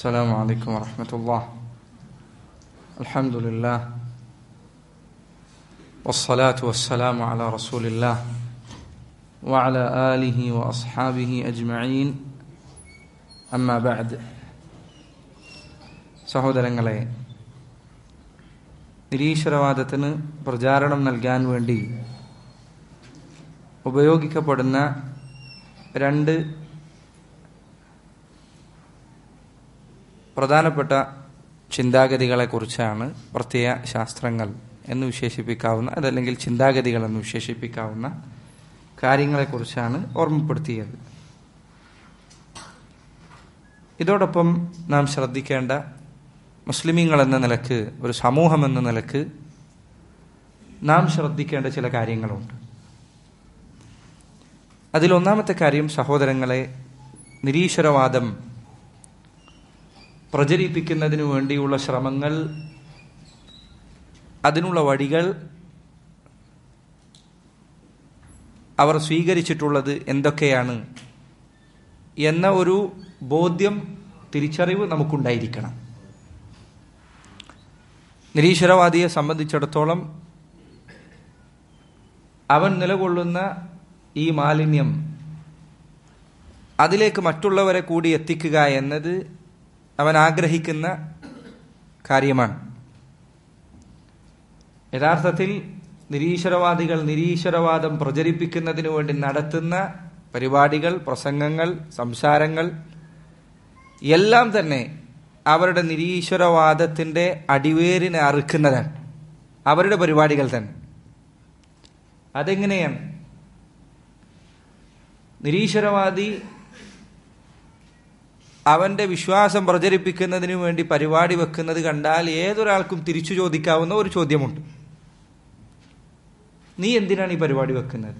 السلام عليكم ورحمة الله الحمد لله والصلاة والسلام على رسول الله وعلى آله وأصحابه أجمعين أما بعد സഹോദരങ്ങളെ നിരീശ്വരവാദത്തിന് പ്രചാരണം നൽകാൻ വേണ്ടി ഉപയോഗിക്കപ്പെടുന്ന രണ്ട് പ്രധാനപ്പെട്ട ചിന്താഗതികളെക്കുറിച്ചാണ് പ്രത്യയ ശാസ്ത്രങ്ങൾ എന്ന് വിശേഷിപ്പിക്കാവുന്ന അതല്ലെങ്കിൽ ചിന്താഗതികൾ എന്ന് വിശേഷിപ്പിക്കാവുന്ന കാര്യങ്ങളെക്കുറിച്ചാണ് ഓർമ്മപ്പെടുത്തിയത് ഇതോടൊപ്പം നാം ശ്രദ്ധിക്കേണ്ട മുസ്ലിമീങ്ങൾ എന്ന നിലക്ക് ഒരു സമൂഹം എന്ന നിലക്ക് നാം ശ്രദ്ധിക്കേണ്ട ചില കാര്യങ്ങളുണ്ട് അതിലൊന്നാമത്തെ കാര്യം സഹോദരങ്ങളെ നിരീശ്വരവാദം പ്രചരിപ്പിക്കുന്നതിനു വേണ്ടിയുള്ള ശ്രമങ്ങൾ അതിനുള്ള വഴികൾ അവർ സ്വീകരിച്ചിട്ടുള്ളത് എന്തൊക്കെയാണ് എന്ന ഒരു ബോധ്യം തിരിച്ചറിവ് നമുക്കുണ്ടായിരിക്കണം നിരീശ്വരവാദിയെ സംബന്ധിച്ചിടത്തോളം അവൻ നിലകൊള്ളുന്ന ഈ മാലിന്യം അതിലേക്ക് മറ്റുള്ളവരെ കൂടി എത്തിക്കുക എന്നത് അവൻ ആഗ്രഹിക്കുന്ന കാര്യമാണ് യഥാർത്ഥത്തിൽ നിരീശ്വരവാദികൾ നിരീശ്വരവാദം പ്രചരിപ്പിക്കുന്നതിനു വേണ്ടി നടത്തുന്ന പരിപാടികൾ പ്രസംഗങ്ങൾ സംസാരങ്ങൾ എല്ലാം തന്നെ അവരുടെ നിരീശ്വരവാദത്തിന്റെ അടിവേരിനെ അറുക്കുന്നതാണ് അവരുടെ പരിപാടികൾ തന്നെ അതെങ്ങനെയാണ് നിരീശ്വരവാദി അവന്റെ വിശ്വാസം പ്രചരിപ്പിക്കുന്നതിനു വേണ്ടി പരിപാടി വെക്കുന്നത് കണ്ടാൽ ഏതൊരാൾക്കും തിരിച്ചു ചോദിക്കാവുന്ന ഒരു ചോദ്യമുണ്ട് നീ എന്തിനാണ് ഈ പരിപാടി വെക്കുന്നത്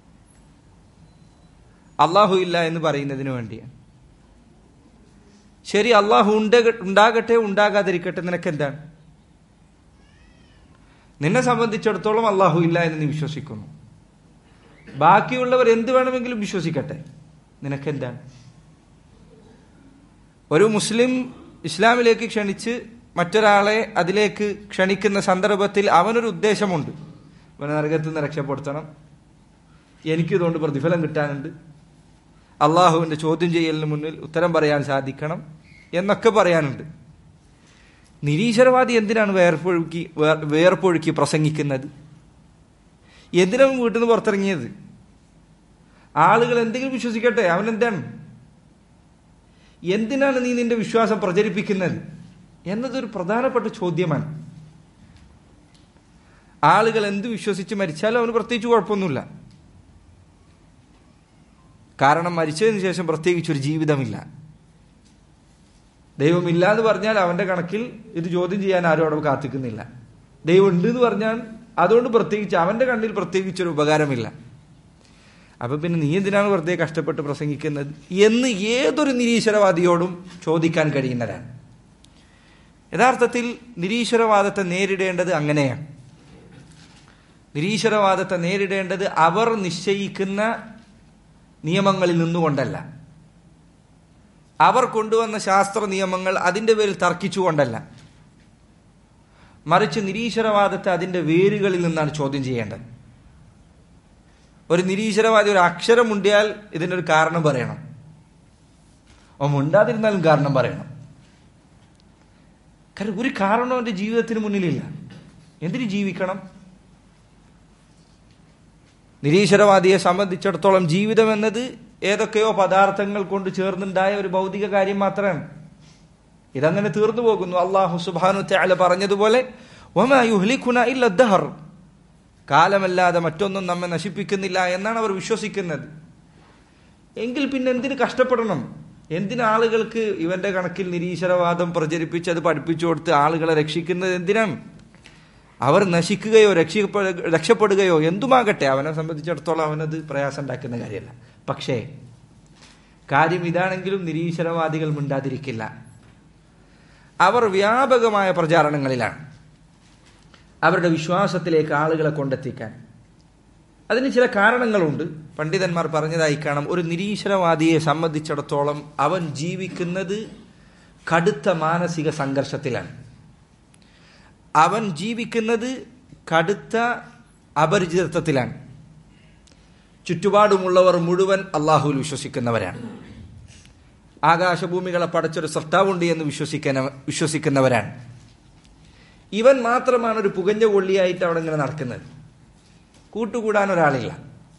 അള്ളാഹു ഇല്ല എന്ന് പറയുന്നതിന് വേണ്ടിയാണ് ശരി അള്ളാഹു ഉണ്ടാകട്ടെ ഉണ്ടാകാതിരിക്കട്ടെ നിനക്ക് എന്താണ് നിന്നെ സംബന്ധിച്ചിടത്തോളം അള്ളാഹു ഇല്ല എന്ന് നീ വിശ്വസിക്കുന്നു ബാക്കിയുള്ളവർ എന്ത് വേണമെങ്കിലും വിശ്വസിക്കട്ടെ നിനക്കെന്താണ് ഒരു മുസ്ലിം ഇസ്ലാമിലേക്ക് ക്ഷണിച്ച് മറ്റൊരാളെ അതിലേക്ക് ക്ഷണിക്കുന്ന സന്ദർഭത്തിൽ അവനൊരു ഉദ്ദേശമുണ്ട് അവനെ നരകത്തിൽ നിന്ന് രക്ഷപ്പെടുത്തണം എനിക്കിതുകൊണ്ട് പ്രതിഫലം കിട്ടാനുണ്ട് അള്ളാഹുവിന്റെ ചോദ്യം ചെയ്യലിന് മുന്നിൽ ഉത്തരം പറയാൻ സാധിക്കണം എന്നൊക്കെ പറയാനുണ്ട് നിരീശ്വരവാദി എന്തിനാണ് വേർപ്പൊഴുക്കി വേർപ്പൊഴുക്കി പ്രസംഗിക്കുന്നത് എന്തിനാണ് വീട്ടിൽ നിന്ന് പുറത്തിറങ്ങിയത് ആളുകൾ എന്തെങ്കിലും വിശ്വസിക്കട്ടെ അവൻ എന്താണ് എന്തിനാണ് നീ നിന്റെ വിശ്വാസം പ്രചരിപ്പിക്കുന്നത് എന്നതൊരു പ്രധാനപ്പെട്ട ചോദ്യമാണ് ആളുകൾ എന്ത് വിശ്വസിച്ച് മരിച്ചാലും അവന് പ്രത്യേകിച്ച് കുഴപ്പമൊന്നുമില്ല കാരണം മരിച്ചതിന് ശേഷം പ്രത്യേകിച്ച് ഒരു ജീവിതമില്ല ദൈവമില്ല എന്ന് പറഞ്ഞാൽ അവന്റെ കണക്കിൽ ഇത് ചോദ്യം ചെയ്യാൻ ആരും അവിടെ കാത്തിക്കുന്നില്ല ദൈവം ഉണ്ട് എന്ന് പറഞ്ഞാൽ അതുകൊണ്ട് പ്രത്യേകിച്ച് അവന്റെ കണ്ണിൽ പ്രത്യേകിച്ച് ഒരു ഉപകാരമില്ല അപ്പൊ പിന്നെ നീ എന്തിനാണ് വെറുതെ കഷ്ടപ്പെട്ട് പ്രസംഗിക്കുന്നത് എന്ന് ഏതൊരു നിരീശ്വരവാദിയോടും ചോദിക്കാൻ കഴിയുന്നതാണ് യഥാർത്ഥത്തിൽ നിരീശ്വരവാദത്തെ നേരിടേണ്ടത് അങ്ങനെയാണ് നിരീശ്വരവാദത്തെ നേരിടേണ്ടത് അവർ നിശ്ചയിക്കുന്ന നിയമങ്ങളിൽ നിന്നുകൊണ്ടല്ല അവർ കൊണ്ടുവന്ന ശാസ്ത്ര നിയമങ്ങൾ അതിന്റെ പേരിൽ തർക്കിച്ചുകൊണ്ടല്ല മറിച്ച് നിരീശ്വരവാദത്തെ അതിന്റെ വേരുകളിൽ നിന്നാണ് ചോദ്യം ചെയ്യേണ്ടത് ഒരു നിരീശ്വരവാദി ഒരു അക്ഷരം മുണ്ടിയാൽ ഇതിനൊരു കാരണം പറയണം ഓ മുണ്ടാതിരുന്നാലും കാരണം പറയണം കാരണം ഒരു കാരണം അവന്റെ ജീവിതത്തിന് മുന്നിലില്ല എന്തിനു ജീവിക്കണം നിരീശ്വരവാദിയെ സംബന്ധിച്ചിടത്തോളം ജീവിതം എന്നത് ഏതൊക്കെയോ പദാർത്ഥങ്ങൾ കൊണ്ട് ചേർന്നുണ്ടായ ഒരു ഭൗതിക കാര്യം മാത്രമാണ് ഇതങ്ങനെ തീർന്നു പോകുന്നു അള്ളാഹു സുബാനു തല പറഞ്ഞതുപോലെ കാലമല്ലാതെ മറ്റൊന്നും നമ്മെ നശിപ്പിക്കുന്നില്ല എന്നാണ് അവർ വിശ്വസിക്കുന്നത് എങ്കിൽ പിന്നെ എന്തിന് കഷ്ടപ്പെടണം എന്തിന് ആളുകൾക്ക് ഇവന്റെ കണക്കിൽ നിരീശ്വരവാദം പ്രചരിപ്പിച്ച് അത് പഠിപ്പിച്ചു കൊടുത്ത് ആളുകളെ രക്ഷിക്കുന്നത് എന്തിനാണ് അവർ നശിക്കുകയോ രക്ഷിക്കപ്പെ രക്ഷപ്പെടുകയോ എന്തുമാകട്ടെ അവനെ സംബന്ധിച്ചിടത്തോളം അവനത് പ്രയാസം ഉണ്ടാക്കുന്ന കാര്യമല്ല പക്ഷേ കാര്യം ഇതാണെങ്കിലും നിരീശ്വരവാദികൾ മിണ്ടാതിരിക്കില്ല അവർ വ്യാപകമായ പ്രചാരണങ്ങളിലാണ് അവരുടെ വിശ്വാസത്തിലേക്ക് ആളുകളെ കൊണ്ടെത്തിക്കാൻ അതിന് ചില കാരണങ്ങളുണ്ട് പണ്ഡിതന്മാർ പറഞ്ഞതായി കാണാം ഒരു നിരീശ്വരവാദിയെ സംബന്ധിച്ചിടത്തോളം അവൻ ജീവിക്കുന്നത് കടുത്ത മാനസിക സംഘർഷത്തിലാണ് അവൻ ജീവിക്കുന്നത് കടുത്ത അപരിചിതത്വത്തിലാണ് ചുറ്റുപാടുമുള്ളവർ മുഴുവൻ അള്ളാഹുവിൽ വിശ്വസിക്കുന്നവരാണ് ആകാശഭൂമികളെ പടച്ചൊരു സൃഷ്ടാവുണ്ട് എന്ന് വിശ്വസിക്കുന്ന വിശ്വസിക്കുന്നവരാണ് ഇവൻ മാത്രമാണ് ഒരു പുകഞ്ഞ കൊള്ളിയായിട്ട് അവിടെ ഇങ്ങനെ നടക്കുന്നത് കൂട്ടുകൂടാൻ ഒരാളില്ല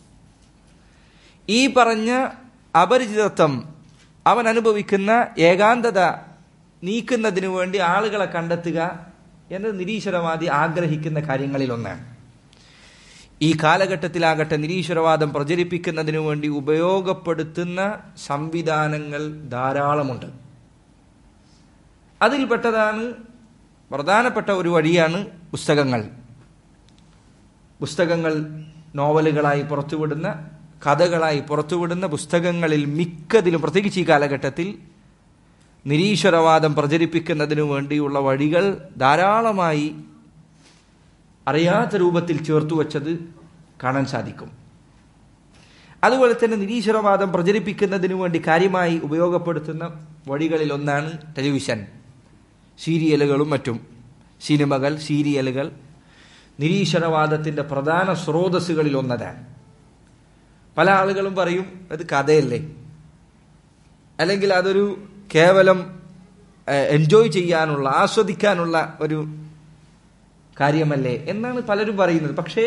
ഈ പറഞ്ഞ അപരിചിതത്വം അവൻ അനുഭവിക്കുന്ന ഏകാന്തത നീക്കുന്നതിനു വേണ്ടി ആളുകളെ കണ്ടെത്തുക എന്നത് നിരീശ്വരവാദി ആഗ്രഹിക്കുന്ന കാര്യങ്ങളിൽ ഒന്നാണ് ഈ കാലഘട്ടത്തിലാകട്ടെ നിരീശ്വരവാദം പ്രചരിപ്പിക്കുന്നതിനു വേണ്ടി ഉപയോഗപ്പെടുത്തുന്ന സംവിധാനങ്ങൾ ധാരാളമുണ്ട് അതിൽപ്പെട്ടതാണ് പ്രധാനപ്പെട്ട ഒരു വഴിയാണ് പുസ്തകങ്ങൾ പുസ്തകങ്ങൾ നോവലുകളായി പുറത്തുവിടുന്ന കഥകളായി പുറത്തുവിടുന്ന പുസ്തകങ്ങളിൽ മിക്കതിലും പ്രത്യേകിച്ച് ഈ കാലഘട്ടത്തിൽ നിരീശ്വരവാദം പ്രചരിപ്പിക്കുന്നതിനു വേണ്ടിയുള്ള വഴികൾ ധാരാളമായി അറിയാത്ത രൂപത്തിൽ ചേർത്തു വച്ചത് കാണാൻ സാധിക്കും അതുപോലെ തന്നെ നിരീശ്വരവാദം പ്രചരിപ്പിക്കുന്നതിനു വേണ്ടി കാര്യമായി ഉപയോഗപ്പെടുത്തുന്ന വഴികളിൽ ഒന്നാണ് ടെലിവിഷൻ സീരിയലുകളും മറ്റും സിനിമകൾ സീരിയലുകൾ നിരീശ്വരവാദത്തിന്റെ പ്രധാന സ്രോതസ്സുകളിൽ ഒന്നതാണ് പല ആളുകളും പറയും അത് കഥയല്ലേ അല്ലെങ്കിൽ അതൊരു കേവലം എൻജോയ് ചെയ്യാനുള്ള ആസ്വദിക്കാനുള്ള ഒരു കാര്യമല്ലേ എന്നാണ് പലരും പറയുന്നത് പക്ഷേ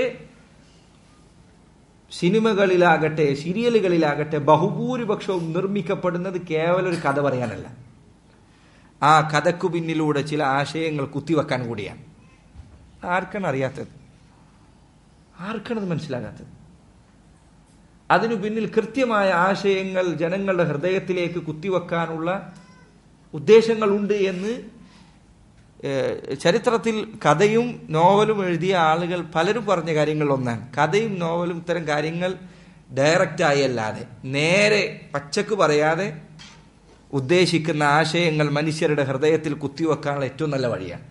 സിനിമകളിലാകട്ടെ സീരിയലുകളിലാകട്ടെ ബഹുഭൂരിപക്ഷവും നിർമ്മിക്കപ്പെടുന്നത് കേവലം ഒരു കഥ പറയാനല്ല ആ കഥക്കു പിന്നിലൂടെ ചില ആശയങ്ങൾ കുത്തിവെക്കാൻ കൂടിയാണ് ആർക്കാണ് അറിയാത്തത് ആർക്കാണത് മനസ്സിലാകാത്തത് അതിനു പിന്നിൽ കൃത്യമായ ആശയങ്ങൾ ജനങ്ങളുടെ ഹൃദയത്തിലേക്ക് കുത്തിവെക്കാനുള്ള ഉദ്ദേശങ്ങളുണ്ട് എന്ന് ചരിത്രത്തിൽ കഥയും നോവലും എഴുതിയ ആളുകൾ പലരും പറഞ്ഞ കാര്യങ്ങളിൽ ഒന്നാണ് കഥയും നോവലും ഇത്തരം കാര്യങ്ങൾ ഡയറക്റ്റായി അല്ലാതെ നേരെ പച്ചക്ക് പറയാതെ ഉദ്ദേശിക്കുന്ന ആശയങ്ങൾ മനുഷ്യരുടെ ഹൃദയത്തിൽ കുത്തിവെക്കാനുള്ള ഏറ്റവും നല്ല വഴിയാണ്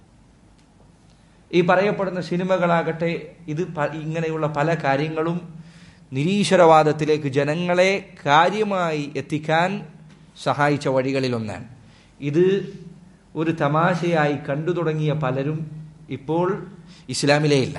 ഈ പറയപ്പെടുന്ന സിനിമകളാകട്ടെ ഇത് ഇങ്ങനെയുള്ള പല കാര്യങ്ങളും നിരീശ്വരവാദത്തിലേക്ക് ജനങ്ങളെ കാര്യമായി എത്തിക്കാൻ സഹായിച്ച വഴികളിൽ ഒന്നാണ് ഇത് ഒരു തമാശയായി കണ്ടു തുടങ്ങിയ പലരും ഇപ്പോൾ ഇസ്ലാമിലേ ഇല്ല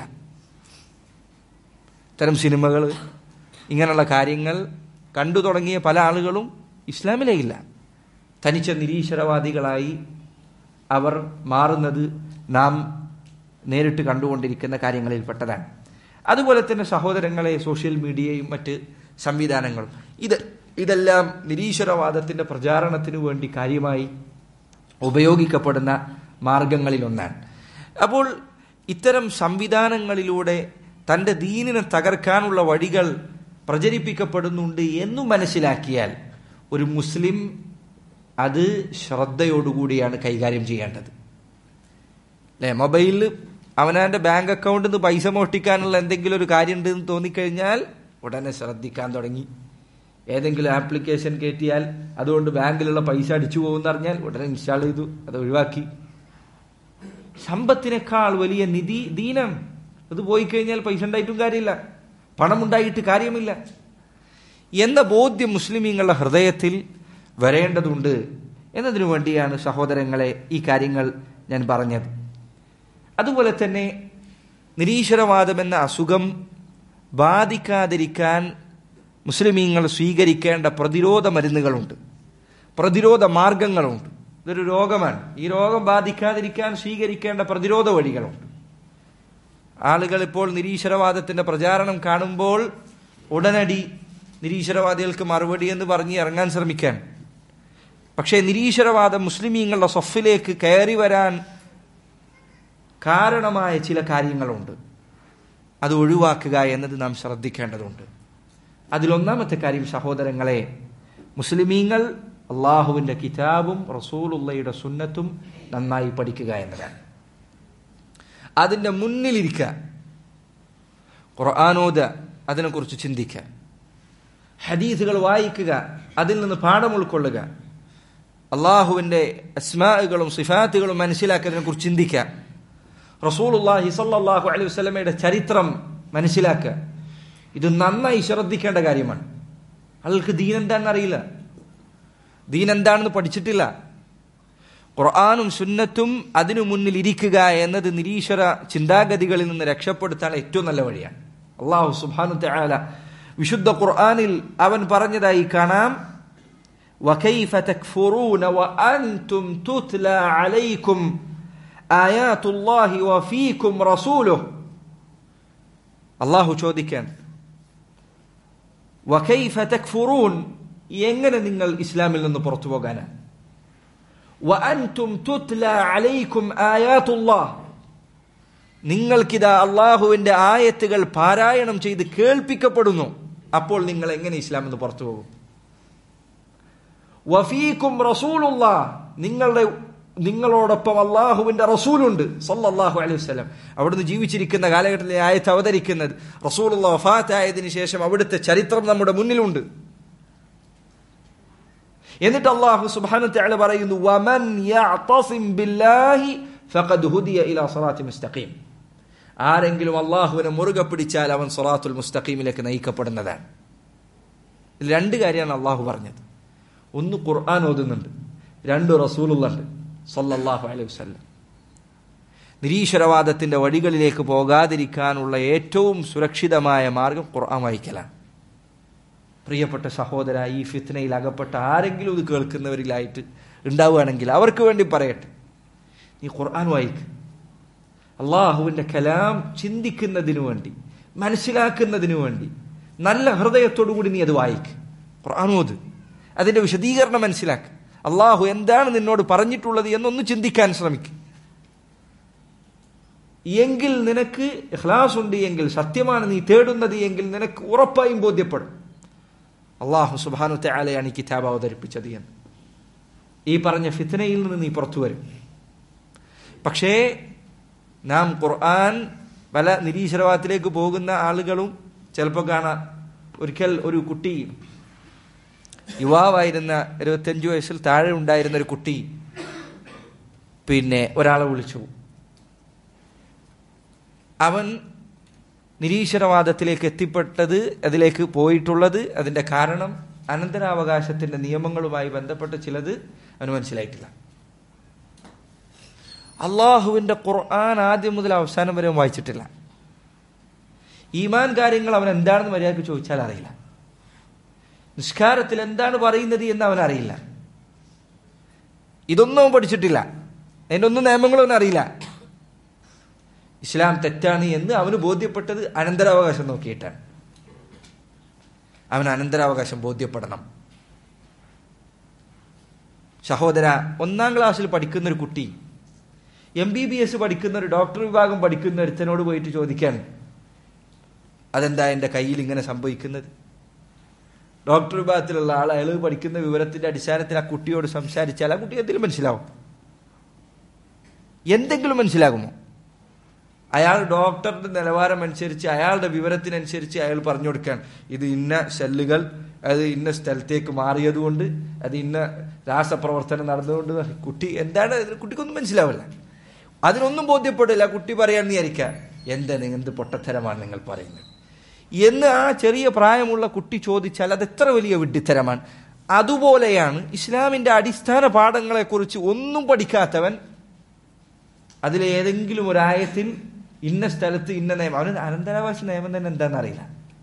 ഇത്തരം സിനിമകൾ ഇങ്ങനെയുള്ള കാര്യങ്ങൾ കണ്ടു തുടങ്ങിയ പല ആളുകളും ഇസ്ലാമിലേ ഇല്ല തനിച്ച നിരീശ്വരവാദികളായി അവർ മാറുന്നത് നാം നേരിട്ട് കണ്ടുകൊണ്ടിരിക്കുന്ന കാര്യങ്ങളിൽപ്പെട്ടതാണ് അതുപോലെ തന്നെ സഹോദരങ്ങളെ സോഷ്യൽ മീഡിയയും മറ്റ് സംവിധാനങ്ങളും ഇത് ഇതെല്ലാം നിരീശ്വരവാദത്തിന്റെ പ്രചാരണത്തിനു വേണ്ടി കാര്യമായി ഉപയോഗിക്കപ്പെടുന്ന മാർഗങ്ങളിലൊന്നാണ് അപ്പോൾ ഇത്തരം സംവിധാനങ്ങളിലൂടെ തൻ്റെ ദീനിനെ തകർക്കാനുള്ള വഴികൾ പ്രചരിപ്പിക്കപ്പെടുന്നുണ്ട് എന്നു മനസ്സിലാക്കിയാൽ ഒരു മുസ്ലിം അത് ശ്രദ്ധയോടുകൂടിയാണ് കൈകാര്യം ചെയ്യേണ്ടത് അല്ലെ മൊബൈലിൽ അവനാന്റെ ബാങ്ക് അക്കൗണ്ടിൽ നിന്ന് പൈസ മോഷ്ടിക്കാനുള്ള എന്തെങ്കിലും ഒരു കാര്യം ഉണ്ടെന്ന് തോന്നിക്കഴിഞ്ഞാൽ ഉടനെ ശ്രദ്ധിക്കാൻ തുടങ്ങി ഏതെങ്കിലും ആപ്ലിക്കേഷൻ കയറ്റിയാൽ അതുകൊണ്ട് ബാങ്കിലുള്ള പൈസ അടിച്ചു പോകുമെന്ന് അറിഞ്ഞാൽ ഉടനെ ഇൻസ്റ്റാൾ ചെയ്തു അത് ഒഴിവാക്കി സമ്പത്തിനേക്കാൾ വലിയ നിധി ദീനം അത് പോയി കഴിഞ്ഞാൽ പൈസ ഉണ്ടായിട്ടും കാര്യമില്ല പണമുണ്ടായിട്ട് കാര്യമില്ല എന്ന ബോധ്യം മുസ്ലിമീങ്ങളുടെ ഹൃദയത്തിൽ വരേണ്ടതുണ്ട് എന്നതിനു വേണ്ടിയാണ് സഹോദരങ്ങളെ ഈ കാര്യങ്ങൾ ഞാൻ പറഞ്ഞത് അതുപോലെ തന്നെ നിരീശ്വരവാദം എന്ന അസുഖം ബാധിക്കാതിരിക്കാൻ മുസ്ലിമീങ്ങൾ സ്വീകരിക്കേണ്ട പ്രതിരോധ മരുന്നുകളുണ്ട് പ്രതിരോധ മാർഗങ്ങളുണ്ട് ഇതൊരു രോഗമാണ് ഈ രോഗം ബാധിക്കാതിരിക്കാൻ സ്വീകരിക്കേണ്ട പ്രതിരോധ വഴികളുണ്ട് ആളുകൾ ഇപ്പോൾ നിരീശ്വരവാദത്തിന്റെ പ്രചാരണം കാണുമ്പോൾ ഉടനടി നിരീശ്വരവാദികൾക്ക് മറുപടി എന്ന് പറഞ്ഞ് ഇറങ്ങാൻ ശ്രമിക്കാൻ പക്ഷേ നിരീശ്വരവാദം മുസ്ലിമീങ്ങളുടെ സൊഫിലേക്ക് കയറി വരാൻ കാരണമായ ചില കാര്യങ്ങളുണ്ട് അത് ഒഴിവാക്കുക എന്നത് നാം ശ്രദ്ധിക്കേണ്ടതുണ്ട് അതിലൊന്നാമത്തെ കാര്യം സഹോദരങ്ങളെ മുസ്ലിമീങ്ങൾ അള്ളാഹുവിൻ്റെ കിതാബും റസൂലുള്ളയുടെ സുന്നത്തും നന്നായി പഠിക്കുക എന്നതാണ് അതിൻ്റെ മുന്നിലിരിക്കുക ഖുർആാനോദ അതിനെക്കുറിച്ച് ചിന്തിക്കുക ഹദീസുകൾ വായിക്കുക അതിൽ നിന്ന് പാഠം ഉൾക്കൊള്ളുക അള്ളാഹുവിൻ്റെ അസ്മാകളും സിഫാത്തുകളും മനസ്സിലാക്കുന്നതിനെ കുറിച്ച് ചിന്തിക്കുക റസൂലുല്ലാഹി സല്ലാഹു അലൈഹി വസ്ലമയുടെ ചരിത്രം മനസ്സിലാക്കുക ഇത് നന്നായി ശ്രദ്ധിക്കേണ്ട കാര്യമാണ് ആൾക്ക് ദീൻ എന്താണെന്ന് അറിയില്ല ദീൻ എന്താണെന്ന് പഠിച്ചിട്ടില്ല ഖുർആാനും സുന്നത്തും അതിനു മുന്നിൽ ഇരിക്കുക എന്നത് നിരീശ്വര ചിന്താഗതികളിൽ നിന്ന് രക്ഷപ്പെടുത്താൻ ഏറ്റവും നല്ല വഴിയാണ് അള്ളാഹു സുബാനു തആല വിശുദ്ധ ഖുർആാനിൽ അവൻ പറഞ്ഞതായി കാണാം وكيف تكفرون وأنتم تتلى عليكم آيات الله وفيكم رسوله അള്ളാഹു ചോദിക്കാൻ വകൈഫ തക്ഫുറൂൻ എങ്ങനെ നിങ്ങൾ ഇസ്ലാമിൽ നിന്ന് പുറത്തു പോകാനാണ് വഅൻതും തുത്ല അലൈക്കും ആയാത്തുല്ലാഹ് നിങ്ങൾക്കിതാ അള്ളാഹുവിന്റെ ആയത്തുകൾ പാരായണം ചെയ്ത് കേൾപ്പിക്കപ്പെടുന്നു അപ്പോൾ നിങ്ങൾ എങ്ങനെ ഇസ്ലാമിൽ നിന്ന് പുറത്തു പോകും വഫീക്കും റസൂലുള്ള നിങ്ങളുടെ നിങ്ങളോടൊപ്പം അള്ളാഹുവിന്റെ റസൂലുണ്ട് സല്ലല്ലാഹു അലൈഹി വസല്ലം അവിടുന്ന് ജീവിച്ചിരിക്കുന്ന കാലഘട്ടത്തിലെ ആയത്ത് അവതരിക്കുന്നത് റസൂലുള്ള വഫാത്ത് ആയതിനു ശേഷം അവിടുത്തെ ചരിത്രം നമ്മുടെ മുന്നിലുണ്ട് എന്നിട്ട് അള്ളാഹു സുബ്ഹാനഹു തആല പറയുന്നു വമൻ യഅതസിം ബില്ലാഹി ഫഖദ് ഹുദിയ ഇലാ സിറാത്തി മുസ്തഖീം ആരെങ്കിലും അള്ളാഹുവിനെ മുറുകെ പിടിച്ചാൽ അവൻ സിറാത്തുൽ മുസ്തഖീമിലേക്ക് നയിക്കപ്പെടുന്നതാണ് ഇതിൽ രണ്ട് കാര്യമാണ് അള്ളാഹു പറഞ്ഞത് ഒന്ന് ഖുർആൻ ഓതുന്നുണ്ട് രണ്ട് റസൂലുള്ളുണ്ട് സല്ലല്ലാഹു അലൈഹി വസല്ലം നിരീശ്വരവാദത്തിന്റെ വഴികളിലേക്ക് പോകാതിരിക്കാനുള്ള ഏറ്റവും സുരക്ഷിതമായ മാർഗം ഖുർആൻ വായിക്കലാണ് പ്രിയപ്പെട്ട സഹോദര ഈ ഫിത്നയിൽ അകപ്പെട്ട ആരെങ്കിലും ഇത് കേൾക്കുന്നവരിലായിട്ട് ഉണ്ടാവുകയാണെങ്കിൽ അവർക്ക് വേണ്ടി പറയട്ടെ നീ ഖുർആൻ വായിക്ക് അള്ളാഹുവിന്റെ കലാം ചിന്തിക്കുന്നതിനു വേണ്ടി മനസ്സിലാക്കുന്നതിനു വേണ്ടി നല്ല ഹൃദയത്തോടു കൂടി നീ അത് വായിക്ക് ഖുർആൻ ഓത് അതിന്റെ വിശദീകരണം മനസ്സിലാക്ക് അള്ളാഹു എന്താണ് നിന്നോട് പറഞ്ഞിട്ടുള്ളത് എന്നൊന്ന് ചിന്തിക്കാൻ ശ്രമിക്കും എങ്കിൽ നിനക്ക് ഇഖ്ലാസ് ഉണ്ട് എങ്കിൽ സത്യമാണ് നീ തേടുന്നത് എങ്കിൽ നിനക്ക് ഉറപ്പായും ബോധ്യപ്പെടും അള്ളാഹു സുബാനു തയാലയാണ് ഈ കിതാബ് അവതരിപ്പിച്ചത് എന്ന് ഈ പറഞ്ഞ ഫിത്തനയിൽ നിന്ന് നീ പുറത്തു വരും പക്ഷേ നാം ഖുർആൻ പല നിരീശ്വരവാദത്തിലേക്ക് പോകുന്ന ആളുകളും ചിലപ്പോൾ കാണാം ഒരിക്കൽ ഒരു കുട്ടി യുവാവായിരുന്ന ഇരുപത്തഞ്ചു വയസ്സിൽ താഴെ ഉണ്ടായിരുന്ന ഒരു കുട്ടി പിന്നെ ഒരാളെ വിളിച്ചു അവൻ നിരീശ്വരവാദത്തിലേക്ക് എത്തിപ്പെട്ടത് അതിലേക്ക് പോയിട്ടുള്ളത് അതിന്റെ കാരണം അനന്തരാവകാശത്തിന്റെ നിയമങ്ങളുമായി ബന്ധപ്പെട്ട ചിലത് അവന് മനസ്സിലായിട്ടില്ല അള്ളാഹുവിന്റെ ഖുർആൻ ആദ്യം മുതൽ അവസാനം വരെ വായിച്ചിട്ടില്ല ഈമാൻ കാര്യങ്ങൾ അവൻ എന്താണെന്ന് മര്യാദക്ക് ചോദിച്ചാൽ അറിയില്ല നിസ്കാരത്തിൽ എന്താണ് പറയുന്നത് എന്ന് അവൻ അറിയില്ല ഇതൊന്നും അവൻ പഠിച്ചിട്ടില്ല അതിൻ്റെ ഒന്നും നിയമങ്ങളും അവൻ അറിയില്ല ഇസ്ലാം തെറ്റാണ് എന്ന് അവന് ബോധ്യപ്പെട്ടത് അനന്തരാവകാശം നോക്കിയിട്ടാണ് അവൻ അനന്തരാവകാശം ബോധ്യപ്പെടണം സഹോദര ഒന്നാം ക്ലാസ്സിൽ പഠിക്കുന്ന ഒരു കുട്ടി എം ബി ബി എസ് പഠിക്കുന്ന ഒരു ഡോക്ടർ വിഭാഗം പഠിക്കുന്ന ഒരുത്തനോട് പോയിട്ട് ചോദിക്കാൻ അതെന്താ എൻ്റെ കയ്യിൽ ഇങ്ങനെ സംഭവിക്കുന്നത് ഡോക്ടർ വിഭാഗത്തിലുള്ള ആൾ അയാൾ പഠിക്കുന്ന വിവരത്തിന്റെ അടിസ്ഥാനത്തിൽ ആ കുട്ടിയോട് സംസാരിച്ചാൽ ആ കുട്ടി എന്തെങ്കിലും മനസ്സിലാവും എന്തെങ്കിലും മനസ്സിലാകുമോ അയാൾ ഡോക്ടറുടെ നിലവാരം അനുസരിച്ച് അയാളുടെ വിവരത്തിനനുസരിച്ച് അയാൾ പറഞ്ഞു കൊടുക്കാൻ ഇത് ഇന്ന സെല്ലുകൾ അത് ഇന്ന സ്ഥലത്തേക്ക് മാറിയതുകൊണ്ട് അത് ഇന്ന രാസപ്രവർത്തനം നടന്നുകൊണ്ട് കുട്ടി എന്താണ് കുട്ടിക്കൊന്നും മനസ്സിലാവില്ല അതിനൊന്നും ബോധ്യപ്പെടില്ല കുട്ടി പറയാൻ നീ ആയിരിക്കാം എന്താ എന്ത് പൊട്ടത്തരമാണ് നിങ്ങൾ പറയുന്നത് എന്ന് ആ ചെറിയ പ്രായമുള്ള കുട്ടി ചോദിച്ചാൽ അത് എത്ര വലിയ വിഡ്ഢിത്തരമാണ് അതുപോലെയാണ് ഇസ്ലാമിന്റെ അടിസ്ഥാന പാഠങ്ങളെക്കുറിച്ച് ഒന്നും പഠിക്കാത്തവൻ അതിലെ ഏതെങ്കിലും ഒരായത്തിൽ ഇന്ന സ്ഥലത്ത് ഇന്ന നിയമം അവന് അനന്തരാവകാശ നിയമം തന്നെ എന്താണെന്ന് അറിയില്ല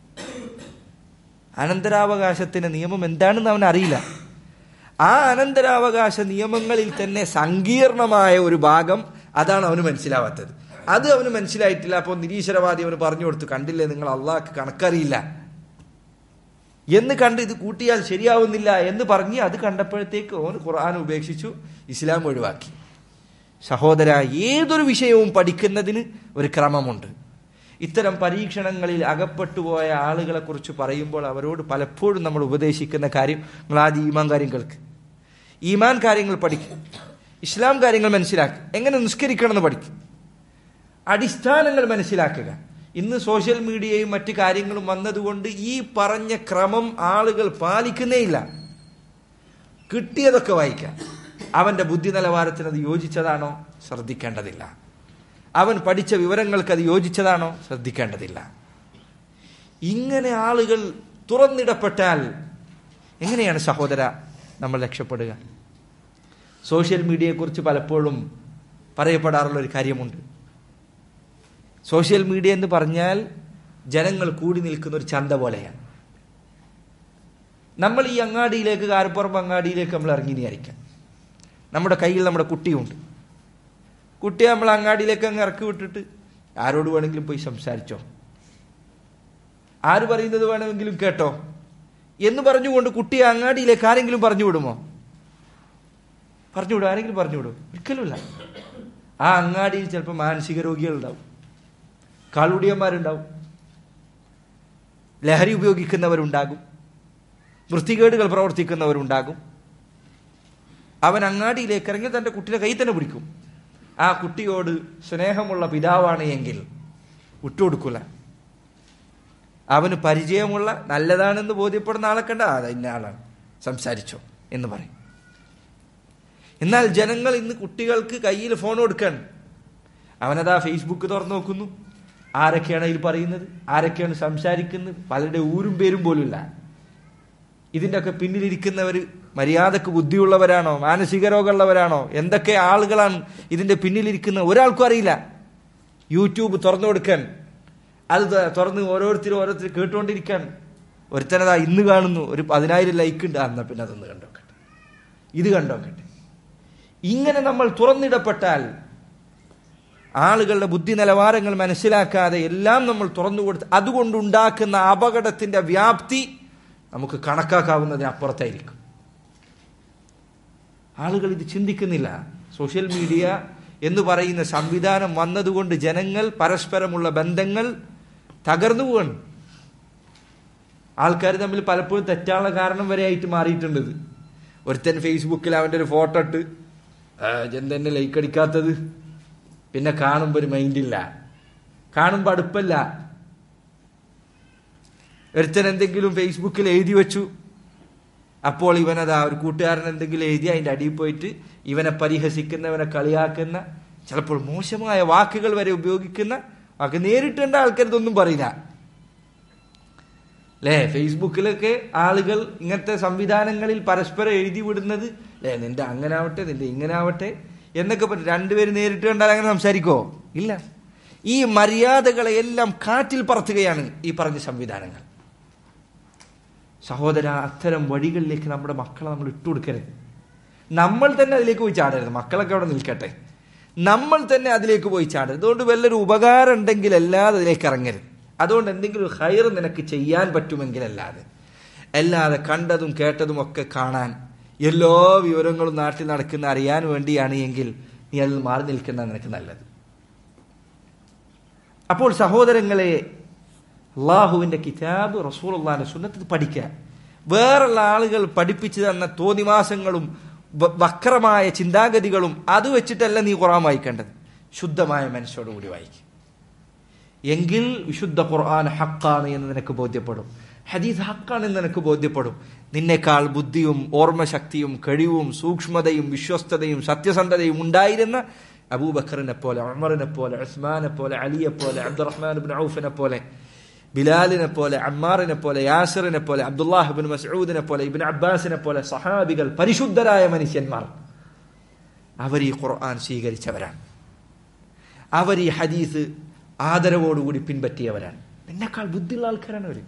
അനന്തരാവകാശത്തിന്റെ നിയമം എന്താണെന്ന് അവൻ അറിയില്ല ആ അനന്തരാവകാശ നിയമങ്ങളിൽ തന്നെ സങ്കീർണമായ ഒരു ഭാഗം അതാണ് അവന് മനസ്സിലാവാത്തത് അത് അവന് മനസ്സിലായിട്ടില്ല അപ്പോൾ നിരീശ്വരവാദി അവന് പറഞ്ഞു കൊടുത്തു കണ്ടില്ലേ നിങ്ങൾ അള്ളാഹ്ക്ക് കണക്കറിയില്ല എന്ന് കണ്ട് ഇത് കൂട്ടിയാൽ ശരിയാവുന്നില്ല എന്ന് പറഞ്ഞ് അത് കണ്ടപ്പോഴത്തേക്ക് അവൻ ഖുർആൻ ഉപേക്ഷിച്ചു ഇസ്ലാം ഒഴിവാക്കി സഹോദര ഏതൊരു വിഷയവും പഠിക്കുന്നതിന് ഒരു ക്രമമുണ്ട് ഇത്തരം പരീക്ഷണങ്ങളിൽ അകപ്പെട്ടുപോയ ആളുകളെ കുറിച്ച് പറയുമ്പോൾ അവരോട് പലപ്പോഴും നമ്മൾ ഉപദേശിക്കുന്ന കാര്യം നിങ്ങൾ ആദ്യം ഈമാൻ കാര്യം കേൾക്ക് ഈമാൻ കാര്യങ്ങൾ പഠിക്കും ഇസ്ലാം കാര്യങ്ങൾ മനസ്സിലാക്കുക എങ്ങനെ നിസ്കരിക്കണമെന്ന് പഠിക്കും അടിസ്ഥാനങ്ങൾ മനസ്സിലാക്കുക ഇന്ന് സോഷ്യൽ മീഡിയയും മറ്റു കാര്യങ്ങളും വന്നതുകൊണ്ട് ഈ പറഞ്ഞ ക്രമം ആളുകൾ പാലിക്കുന്നേയില്ല കിട്ടിയതൊക്കെ വായിക്കാം അവന്റെ ബുദ്ധി നിലവാരത്തിന് അത് യോജിച്ചതാണോ ശ്രദ്ധിക്കേണ്ടതില്ല അവൻ പഠിച്ച വിവരങ്ങൾക്ക് അത് യോജിച്ചതാണോ ശ്രദ്ധിക്കേണ്ടതില്ല ഇങ്ങനെ ആളുകൾ തുറന്നിടപ്പെട്ടാൽ എങ്ങനെയാണ് സഹോദര നമ്മൾ രക്ഷപ്പെടുക സോഷ്യൽ മീഡിയയെക്കുറിച്ച് പലപ്പോഴും പറയപ്പെടാറുള്ള ഒരു കാര്യമുണ്ട് സോഷ്യൽ മീഡിയ എന്ന് പറഞ്ഞാൽ ജനങ്ങൾ കൂടി നിൽക്കുന്ന ഒരു ചന്ത പോലെയാണ് നമ്മൾ ഈ അങ്ങാടിയിലേക്ക് കാരപ്പുറം അങ്ങാടിയിലേക്ക് നമ്മൾ ഇറങ്ങി വിചാരിക്കാം നമ്മുടെ കയ്യിൽ നമ്മുടെ കുട്ടിയുണ്ട് കുട്ടിയെ നമ്മൾ അങ്ങാടിയിലേക്ക് അങ്ങ് ഇറക്കി വിട്ടിട്ട് ആരോട് വേണമെങ്കിലും പോയി സംസാരിച്ചോ ആര് പറയുന്നത് വേണമെങ്കിലും കേട്ടോ എന്ന് പറഞ്ഞുകൊണ്ട് കുട്ടിയെ അങ്ങാടിയിലേക്ക് ആരെങ്കിലും പറഞ്ഞു വിടുമോ പറഞ്ഞു വിടും ആരെങ്കിലും പറഞ്ഞു വിടും ഒരിക്കലുമില്ല ആ അങ്ങാടിയിൽ ചിലപ്പോൾ മാനസിക രോഗികളുണ്ടാവും കാളുടിയന്മാരുണ്ടാവും ലഹരി ഉപയോഗിക്കുന്നവരുണ്ടാകും വൃത്തികേടുകൾ പ്രവർത്തിക്കുന്നവരുണ്ടാകും അവൻ അങ്ങാടിയിലേക്ക് ഇറങ്ങി തന്റെ കുട്ടിയുടെ കൈ തന്നെ പിടിക്കും ആ കുട്ടിയോട് സ്നേഹമുള്ള പിതാവാണ് എങ്കിൽ വിട്ടുകൊടുക്കൂല അവന് പരിചയമുള്ള നല്ലതാണെന്ന് ബോധ്യപ്പെടുന്ന ആളെ കണ്ട അത് ഇന്ന ആളാണ് സംസാരിച്ചോ എന്ന് പറയും എന്നാൽ ജനങ്ങൾ ഇന്ന് കുട്ടികൾക്ക് കയ്യിൽ ഫോൺ കൊടുക്കാൻ അവനതാ ഫേസ്ബുക്ക് തുറന്നു നോക്കുന്നു ആരൊക്കെയാണ് ഇതിൽ പറയുന്നത് ആരൊക്കെയാണ് സംസാരിക്കുന്നത് പലരുടെ ഊരും പേരും പോലുമില്ല ഇതിൻ്റെ ഒക്കെ പിന്നിലിരിക്കുന്നവർ മര്യാദക്ക് ബുദ്ധിയുള്ളവരാണോ മാനസിക രോഗമുള്ളവരാണോ എന്തൊക്കെ ആളുകളാണ് ഇതിന്റെ പിന്നിലിരിക്കുന്ന ഒരാൾക്കും അറിയില്ല യൂട്യൂബ് തുറന്നു കൊടുക്കാൻ അത് ത- തുറന്ന് ഓരോരുത്തരും ഓരോരുത്തർ കേട്ടുകൊണ്ടിരിക്കാൻ ഒരുത്തനതാ ഇന്ന് കാണുന്നു ഒരു പതിനായിരം ലൈക്ക് ഉണ്ട് ആ, എന്നാ പിന്നെ അതൊന്ന് കണ്ടോക്കട്ടെ ഇത് കണ്ടോക്കട്ടെ ഇങ്ങനെ നമ്മൾ തുറന്നിടപ്പെട്ടാൽ ആളുകളുടെ ബുദ്ധി നിലവാരങ്ങൾ മനസ്സിലാക്കാതെ എല്ലാം നമ്മൾ തുറന്നു കൊടുത്ത് അതുകൊണ്ടുണ്ടാക്കുന്ന അപകടത്തിന്റെ വ്യാപ്തി നമുക്ക് കണക്കാക്കാവുന്നതിന് അപ്പുറത്തായിരിക്കും ആളുകൾ ഇത് ചിന്തിക്കുന്നില്ല സോഷ്യൽ മീഡിയ എന്ന് പറയുന്ന സംവിധാനം വന്നതുകൊണ്ട് ജനങ്ങൾ പരസ്പരമുള്ള ബന്ധങ്ങൾ തകർന്നു പോവാണ് ആൾക്കാർ തമ്മിൽ പലപ്പോഴും തെറ്റാനുള്ള കാരണം വരെ ആയിട്ട് മാറിയിട്ടുണ്ട് ഇത്. ഒരുത്തൻ ഫേസ്ബുക്കിൽ അവൻ്റെ ഒരു ഫോട്ടോ ഇട്ട് എന്തെന്നെ ലൈക്ക് അടിക്കാത്തത് പിന്നെ കാണുമ്പോൾ ഒരു മൈൻഡില്ല കാണുമ്പോൾ അടുപ്പല്ല ഒരുത്തൻ എന്തെങ്കിലും ഫേസ്ബുക്കിൽ എഴുതി വെച്ചു അപ്പോൾ ഇവനതാ ഒരു കൂട്ടുകാരൻ എന്തെങ്കിലും എഴുതി അതിൻ്റെ അടിയിൽ പോയിട്ട് ഇവനെ പരിഹസിക്കുന്നവനെ കളിയാക്കുന്ന ചിലപ്പോൾ മോശമായ വാക്കുകൾ വരെ ഉപയോഗിക്കുന്ന വാക്ക് നേരിട്ടേണ്ട ആൾക്കാർ ഇതൊന്നും പറയില്ല അല്ലേ ഫേസ്ബുക്കിലൊക്കെ ആളുകൾ ഇങ്ങനത്തെ സംവിധാനങ്ങളിൽ പരസ്പരം എഴുതി വിടുന്നത് അല്ലേ നിന്റെ അങ്ങനെ ആവട്ടെ നിന്റെ ഇങ്ങനെ ആവട്ടെ എന്നൊക്കെ പറയും രണ്ടുപേരും നേരിട്ട് കണ്ടാൽ അങ്ങനെ സംസാരിക്കോ ഇല്ല ഈ മര്യാദകളെ എല്ലാം കാറ്റിൽ പറത്തുകയാണ് ഈ പറഞ്ഞ സംവിധാനങ്ങൾ സഹോദര അത്തരം വഴികളിലേക്ക് നമ്മുടെ മക്കളെ നമ്മൾ ഇട്ടുകൊടുക്കരുത് നമ്മൾ തന്നെ അതിലേക്ക് പോയി ചാടരുത് മക്കളൊക്കെ അവിടെ നിൽക്കട്ടെ നമ്മൾ തന്നെ അതിലേക്ക് പോയി ചാടരുത് അതുകൊണ്ട് വല്ലൊരു ഉപകാരം ഉണ്ടെങ്കിൽ അല്ലാതെ അതിലേക്ക് ഇറങ്ങരുത് അതുകൊണ്ട് എന്തെങ്കിലും ഹൈർ നിനക്ക് ചെയ്യാൻ പറ്റുമെങ്കിലല്ലാതെ അല്ലാതെ കണ്ടതും കേട്ടതും ഒക്കെ കാണാൻ എല്ലാ വിവരങ്ങളും നാട്ടിൽ നടക്കുന്ന അറിയാൻ വേണ്ടിയാണ് എങ്കിൽ നീ അതിൽ മാറി നിൽക്കുന്ന നിനക്ക് നല്ലത് അപ്പോൾ സഹോദരങ്ങളെ അള്ളാഹുവിന്റെ കിതാബ് റസൂലുള്ളാഹിന്റെ സുന്നത്ത് പഠിക്കുക വേറുള്ള ആളുകൾ പഠിപ്പിച്ചു തന്ന തോന്നിവാസങ്ങളും വ- വക്രമായ ചിന്താഗതികളും അത് വെച്ചിട്ടല്ല നീ ഖുറാൻ വായിക്കേണ്ടത് ശുദ്ധമായ മനസ്സോടുകൂടി വായിക്കുക എങ്കിൽ വിശുദ്ധ ഖുർആൻ ഹക്കാണ് എന്ന് നിനക്ക് ബോധ്യപ്പെടും ഹദീസ് ഹക്കാണ് എന്ന് നിനക്ക് ബോധ്യപ്പെടും നിന്നേക്കാൾ ബുദ്ധിയും ഓർമ്മശക്തിയും കഴിവും സൂക്ഷ്മതയും വിശ്വസ്തതയും സത്യസന്ധതയും ഉണ്ടായിരുന്ന അബൂബക്കറിനെ പോലെ ഉമറിനെ പോലെ ഉസ്മാനെ പോലെ അലിയെ പോലെ അബ്ദുറഹ്മാൻ ബിൻ ഔഫിനെ പോലെ ബിലാലിനെ പോലെ അമ്മാറിനെ പോലെ യാസിറിനെ പോലെ അബ്ദുല്ലാഹിബിൻ മസൂദിനെ പോലെ ഇബിൻ അബ്ബാസിനെ പോലെ സഹാബികൾ പരിശുദ്ധരായ മനുഷ്യന്മാർ അവർ ഈ ഖുർആൻ സ്വീകരിച്ചവരാണ് അവർ ഈ ഹദീസ് ആദരവോടുകൂടി പിൻപറ്റിയവരാണ് നിന്നെക്കാൾ ബുദ്ധിയുള്ള ആൾക്കാരാണ് അവർ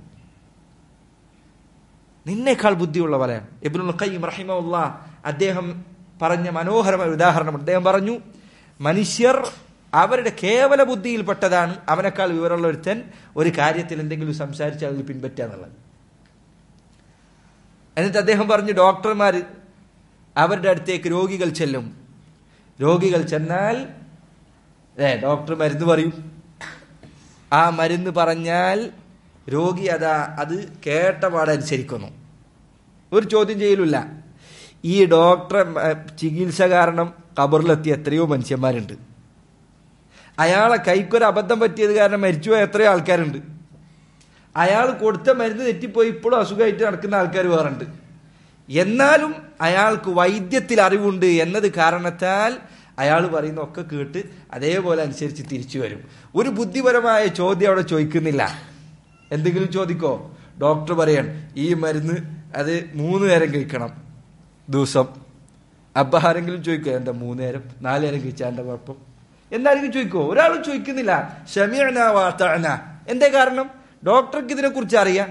നിന്നേക്കാൾ ബുദ്ധിയുള്ളവരാണ് ഇബ്നുൽ ഖയ്യിം റഹിമഉള്ള അദ്ദേഹം പറഞ്ഞ മനോഹരമായ ഉദാഹരണം അദ്ദേഹം പറഞ്ഞു മനുഷ്യർ അവരുടെ കേവല ബുദ്ധിയിൽപ്പെട്ടതാണ് അവനേക്കാൾ വിവരമുള്ള ഒരുത്തൻ ഒരു കാര്യത്തിൽ എന്തെങ്കിലും സംസാരിച്ചാൽ അതിൽ പിൻപറ്റുക എന്നുള്ളത് എന്നിട്ട് അദ്ദേഹം പറഞ്ഞു ഡോക്ടർമാർ അവരുടെ അടുത്തേക്ക് രോഗികൾ ചെല്ലും രോഗികൾ ചെന്നാൽ ഏ ഡോക്ടർ മരുന്ന് പറയും ആ മരുന്ന് പറഞ്ഞാൽ രോഗി അതാ അത് കേട്ട പാടനുസരിക്കുന്നു ഒരു ചോദ്യം ചെയ്യലില്ല ഈ ഡോക്ടറെ ഏ, ചികിത്സ കാരണം കബറിലെത്തിയ എത്രയോ മനുഷ്യന്മാരുണ്ട് അയാളെ കൈക്കൊരു അബദ്ധം പറ്റിയത് കാരണം മരിച്ചുപോയ എത്രയോ ആൾക്കാരുണ്ട് അയാൾ കൊടുത്ത മരുന്ന് തെറ്റിപ്പോയി ഇപ്പോഴും അസുഖമായിട്ട് നടക്കുന്ന ആൾക്കാർ വേറുണ്ട് എന്നാലും അയാൾക്ക് വൈദ്യത്തിൽ അറിവുണ്ട് എന്നത് കാരണത്താൽ അയാൾ പറയുന്ന ഒക്കെ കേട്ട് അതേപോലെ അനുസരിച്ച് തിരിച്ചു വരും ഒരു ബുദ്ധിപരമായ ചോദ്യം അവിടെ ചോദിക്കുന്നില്ല എന്തെങ്കിലും ചോദിക്കോ ഡോക്ടർ പറയാൻ ഈ മരുന്ന് അത് മൂന്ന് നേരം കഴിക്കണം ദിവസം അപ്പൊ ആരെങ്കിലും ചോദിക്കോ എന്താ മൂന്നേരം നാലേരം കഴിച്ചാൽ എന്റെ കുഴപ്പം എന്നാരെങ്കിലും ചോദിക്കോ ഒരാളും ചോദിക്കുന്നില്ല ഷമിയന വാത്തന എന്തേ കാരണം ഡോക്ടർക്ക് ഇതിനെ കുറിച്ച് അറിയാം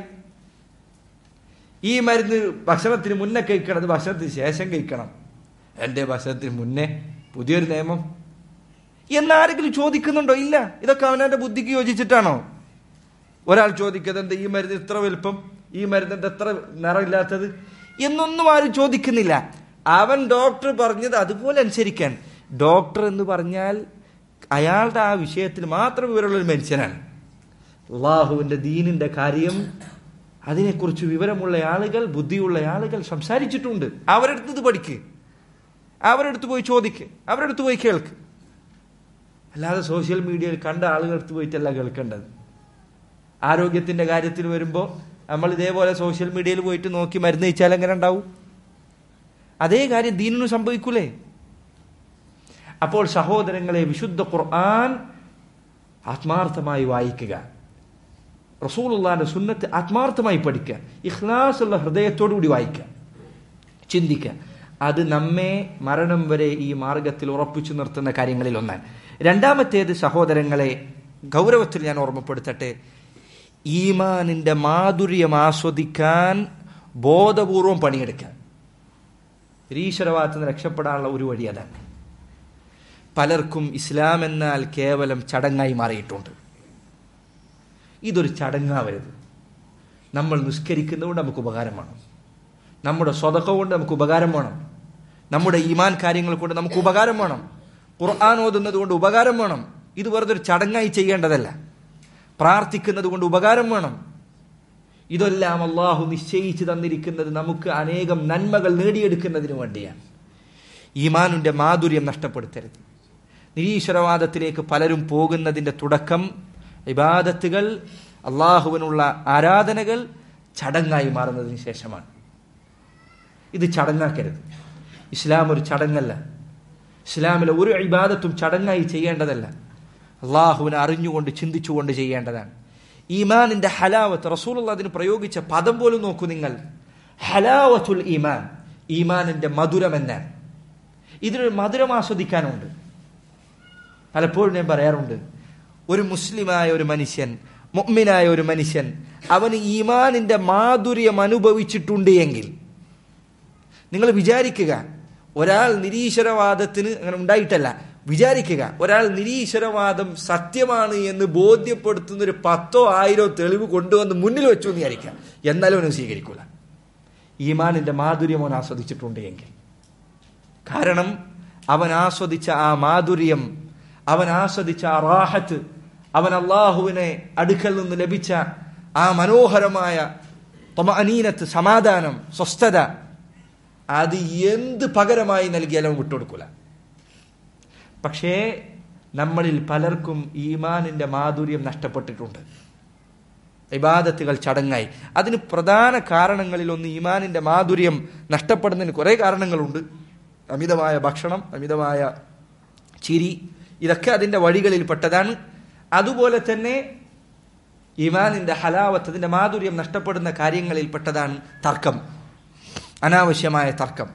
ഈ മരുന്ന് ഭക്ഷണത്തിന് മുന്നേ കഴിക്കണം അത് ഭക്ഷണത്തിന് ശേഷം കഴിക്കണം എന്റെ ഭക്ഷണത്തിന് മുന്നേ പുതിയൊരു നിയമം എന്നാരെങ്കിലും ചോദിക്കുന്നുണ്ടോ ഇല്ല ഇതൊക്കെ അവനവന്റെ ബുദ്ധിക്ക് യോജിച്ചിട്ടാണോ ഒരാൾ ചോദിക്കുന്നത് എന്താ ഈ മരുന്ന് ഇത്ര വലുപ്പം ഈ മരുന്ന് എന്താ എത്ര നിറമില്ലാത്തത് എന്നൊന്നും ആരും ചോദിക്കുന്നില്ല അവൻ ഡോക്ടർ പറഞ്ഞത് അതുപോലെ അനുസരിക്കാൻ ഡോക്ടർ എന്ന് പറഞ്ഞാൽ അയാളുടെ ആ വിഷയത്തിൽ മാത്രം വിവരമുള്ള ഒരു മനുഷ്യനാണ് അള്ളാഹുവിന്റെ ദീനിന്റെ കാര്യം അതിനെക്കുറിച്ച് വിവരമുള്ള ആളുകൾ ബുദ്ധിയുള്ള ആളുകൾ സംസാരിച്ചിട്ടുണ്ട് അവരെടുത്ത് ഇത് പഠിക്ക് അവരെടുത്ത് പോയി ചോദിക്ക് അവരെടുത്ത് പോയി കേൾക്ക് അല്ലാതെ സോഷ്യൽ മീഡിയയിൽ കണ്ട ആളുകളടുത്ത് പോയിട്ടല്ല കേൾക്കേണ്ടത് ആരോഗ്യത്തിന്റെ കാര്യത്തിൽ വരുമ്പോൾ നമ്മൾ ഇതേപോലെ സോഷ്യൽ മീഡിയയിൽ പോയിട്ട് നോക്കി മരുന്ന് കഴിച്ചാൽ എങ്ങനെ ഉണ്ടാവും അതേ കാര്യം ദീനിനും സംഭവിക്കൂലേ അപ്പോൾ സഹോദരങ്ങളെ വിശുദ്ധ ഖുർആൻ ആത്മാർത്ഥമായി വായിക്കുക റസൂലുള്ളാന്റെ സുന്നത്ത് ആത്മാർത്ഥമായി പഠിക്കുക ഇഖ്ലാസുള്ള ഹൃദയത്തോടുകൂടി വായിക്കുക ചിന്തിക്കുക അത് നമ്മെ മരണം വരെ ഈ മാർഗത്തിൽ ഉറപ്പിച്ചു നിർത്തുന്ന കാര്യങ്ങളിൽ ഒന്നാണ് രണ്ടാമത്തേത് സഹോദരങ്ങളെ ഗൗരവത്തിൽ ഞാൻ ഓർമ്മപ്പെടുത്തട്ടെ ഈമാനിന്റെ മാധുര്യം ആസ്വദിക്കാൻ ബോധപൂർവം പണിയെടുക്കുക നിരീശ്വരവാദത്തിൽ നിന്ന് രക്ഷപ്പെടാനുള്ള ഒരു വഴി അതാണ് പലർക്കും ഇസ്ലാം എന്നാൽ കേവലം ചടങ്ങായി മാറിയിട്ടുണ്ട് ഇതൊരു ചടങ്ങാവരുത് നമ്മൾ നിസ്കരിക്കുന്നതുകൊണ്ട് നമുക്ക് ഉപകാരം വേണം നമ്മുടെ സ്വതക്ക കൊണ്ട് നമുക്ക് ഉപകാരം വേണം നമ്മുടെ ഈമാൻ കാര്യങ്ങൾ കൊണ്ട് നമുക്ക് ഉപകാരം വേണം ഖുർആൻ ഓതുന്നത് കൊണ്ട് ഉപകാരം വേണം ഇത് വെറുതെ ഒരു ചടങ്ങായി ചെയ്യേണ്ടതല്ല പ്രാർത്ഥിക്കുന്നത് കൊണ്ട് ഉപകാരം വേണം ഇതെല്ലാം അള്ളാഹു നിശ്ചയിച്ചു തന്നിരിക്കുന്നത് നമുക്ക് അനേകം നന്മകൾ നേടിയെടുക്കുന്നതിന് വേണ്ടിയാണ് ഈമാനിന്റെ മാധുര്യം നഷ്ടപ്പെടുത്തരുത് നിരീശ്വരവാദത്തിലേക്ക് പലരും പോകുന്നതിന്റെ തുടക്കം ഇബാദത്തുകൾ അള്ളാഹുവിനുള്ള ആരാധനകൾ ചടങ്ങായി മാറുന്നതിന് ശേഷമാണ് ഇത് ചടങ്ങാക്കരുത് ഇസ്ലാം ഒരു ചടങ്ങല്ല ഇസ്ലാമിലെ ഒരു ഇബാദത്തും ചടങ്ങായി ചെയ്യേണ്ടതല്ല അള്ളാഹുവിനെ അറിഞ്ഞുകൊണ്ട് ചിന്തിച്ചുകൊണ്ട് ചെയ്യേണ്ടതാണ് ഈമാനിന്റെ ഹലാവത്ത് റസൂൽ അതിന് പ്രയോഗിച്ച പദം പോലും നോക്കൂ നിങ്ങൾ ഹലാവത്തുൽ ഈമാൻ ഈമാനിന്റെ മധുരം എന്നാണ് ഇതിനൊരു മധുരം ആസ്വദിക്കാനുണ്ട് പലപ്പോഴും ഞാൻ പറയാറുണ്ട് ഒരു മുസ്ലിമായ ഒരു മനുഷ്യൻ മുഅ്മിനായ ഒരു മനുഷ്യൻ അവന് ഈമാനിന്റെ മാധുര്യം അനുഭവിച്ചിട്ടുണ്ട് എങ്കിൽ നിങ്ങൾ വിചാരിക്കുക ഒരാൾ നിരീശ്വരവാദത്തിന് അങ്ങനെ ഉണ്ടായിട്ടല്ല വിചാരിക്കുക ഒരാൾ നിരീശ്വരവാദം സത്യമാണ് എന്ന് ബോധ്യപ്പെടുത്തുന്ന ഒരു പത്തോ ആയിരോ തെളിവ് കൊണ്ടുവന്ന് മുന്നിൽ വെച്ചു എന്ന് വിചാരിക്കാം എന്നാലും അവന് സ്വീകരിക്കൂല ഈമാനിന്റെ മാധുര്യം അവൻ ആസ്വദിച്ചിട്ടുണ്ട് എങ്കിൽ കാരണം അവൻ ആസ്വദിച്ച ആ മാധുര്യം അവൻ ആസ്വദിച്ച ആ റാഹത്ത് അവൻ അള്ളാഹുവിനെ അടുക്കൽ നിന്ന് ലഭിച്ച ആ മനോഹരമായ അനീനത്ത് സമാധാനം സ്വസ്ഥത അത് എന്ത് പകരമായി നൽകിയാലും അവൻ വിട്ടുകൊടുക്കൂല പക്ഷേ നമ്മളിൽ പലർക്കും ഈമാനിന്റെ മാധുര്യം നഷ്ടപ്പെട്ടിട്ടുണ്ട് ഇബാദത്തുകൾ ചടങ്ങായി അതിന് പ്രധാന കാരണങ്ങളിൽ ഒന്ന് ഈമാനിന്റെ മാധുര്യം നഷ്ടപ്പെടുന്നതിന് കുറെ കാരണങ്ങളുണ്ട് അമിതമായ ഭക്ഷണം അമിതമായ ചിരി ഇതൊക്കെ അതിന്റെ വഴികളിൽ പെട്ടതാണ് അതുപോലെ തന്നെ ഈമാനിന്റെ ഹലാവത്ത് അതിന്റെ മാധുര്യം നഷ്ടപ്പെടുന്ന കാര്യങ്ങളിൽ പെട്ടതാണ് തർക്കം അനാവശ്യമായ തർക്കം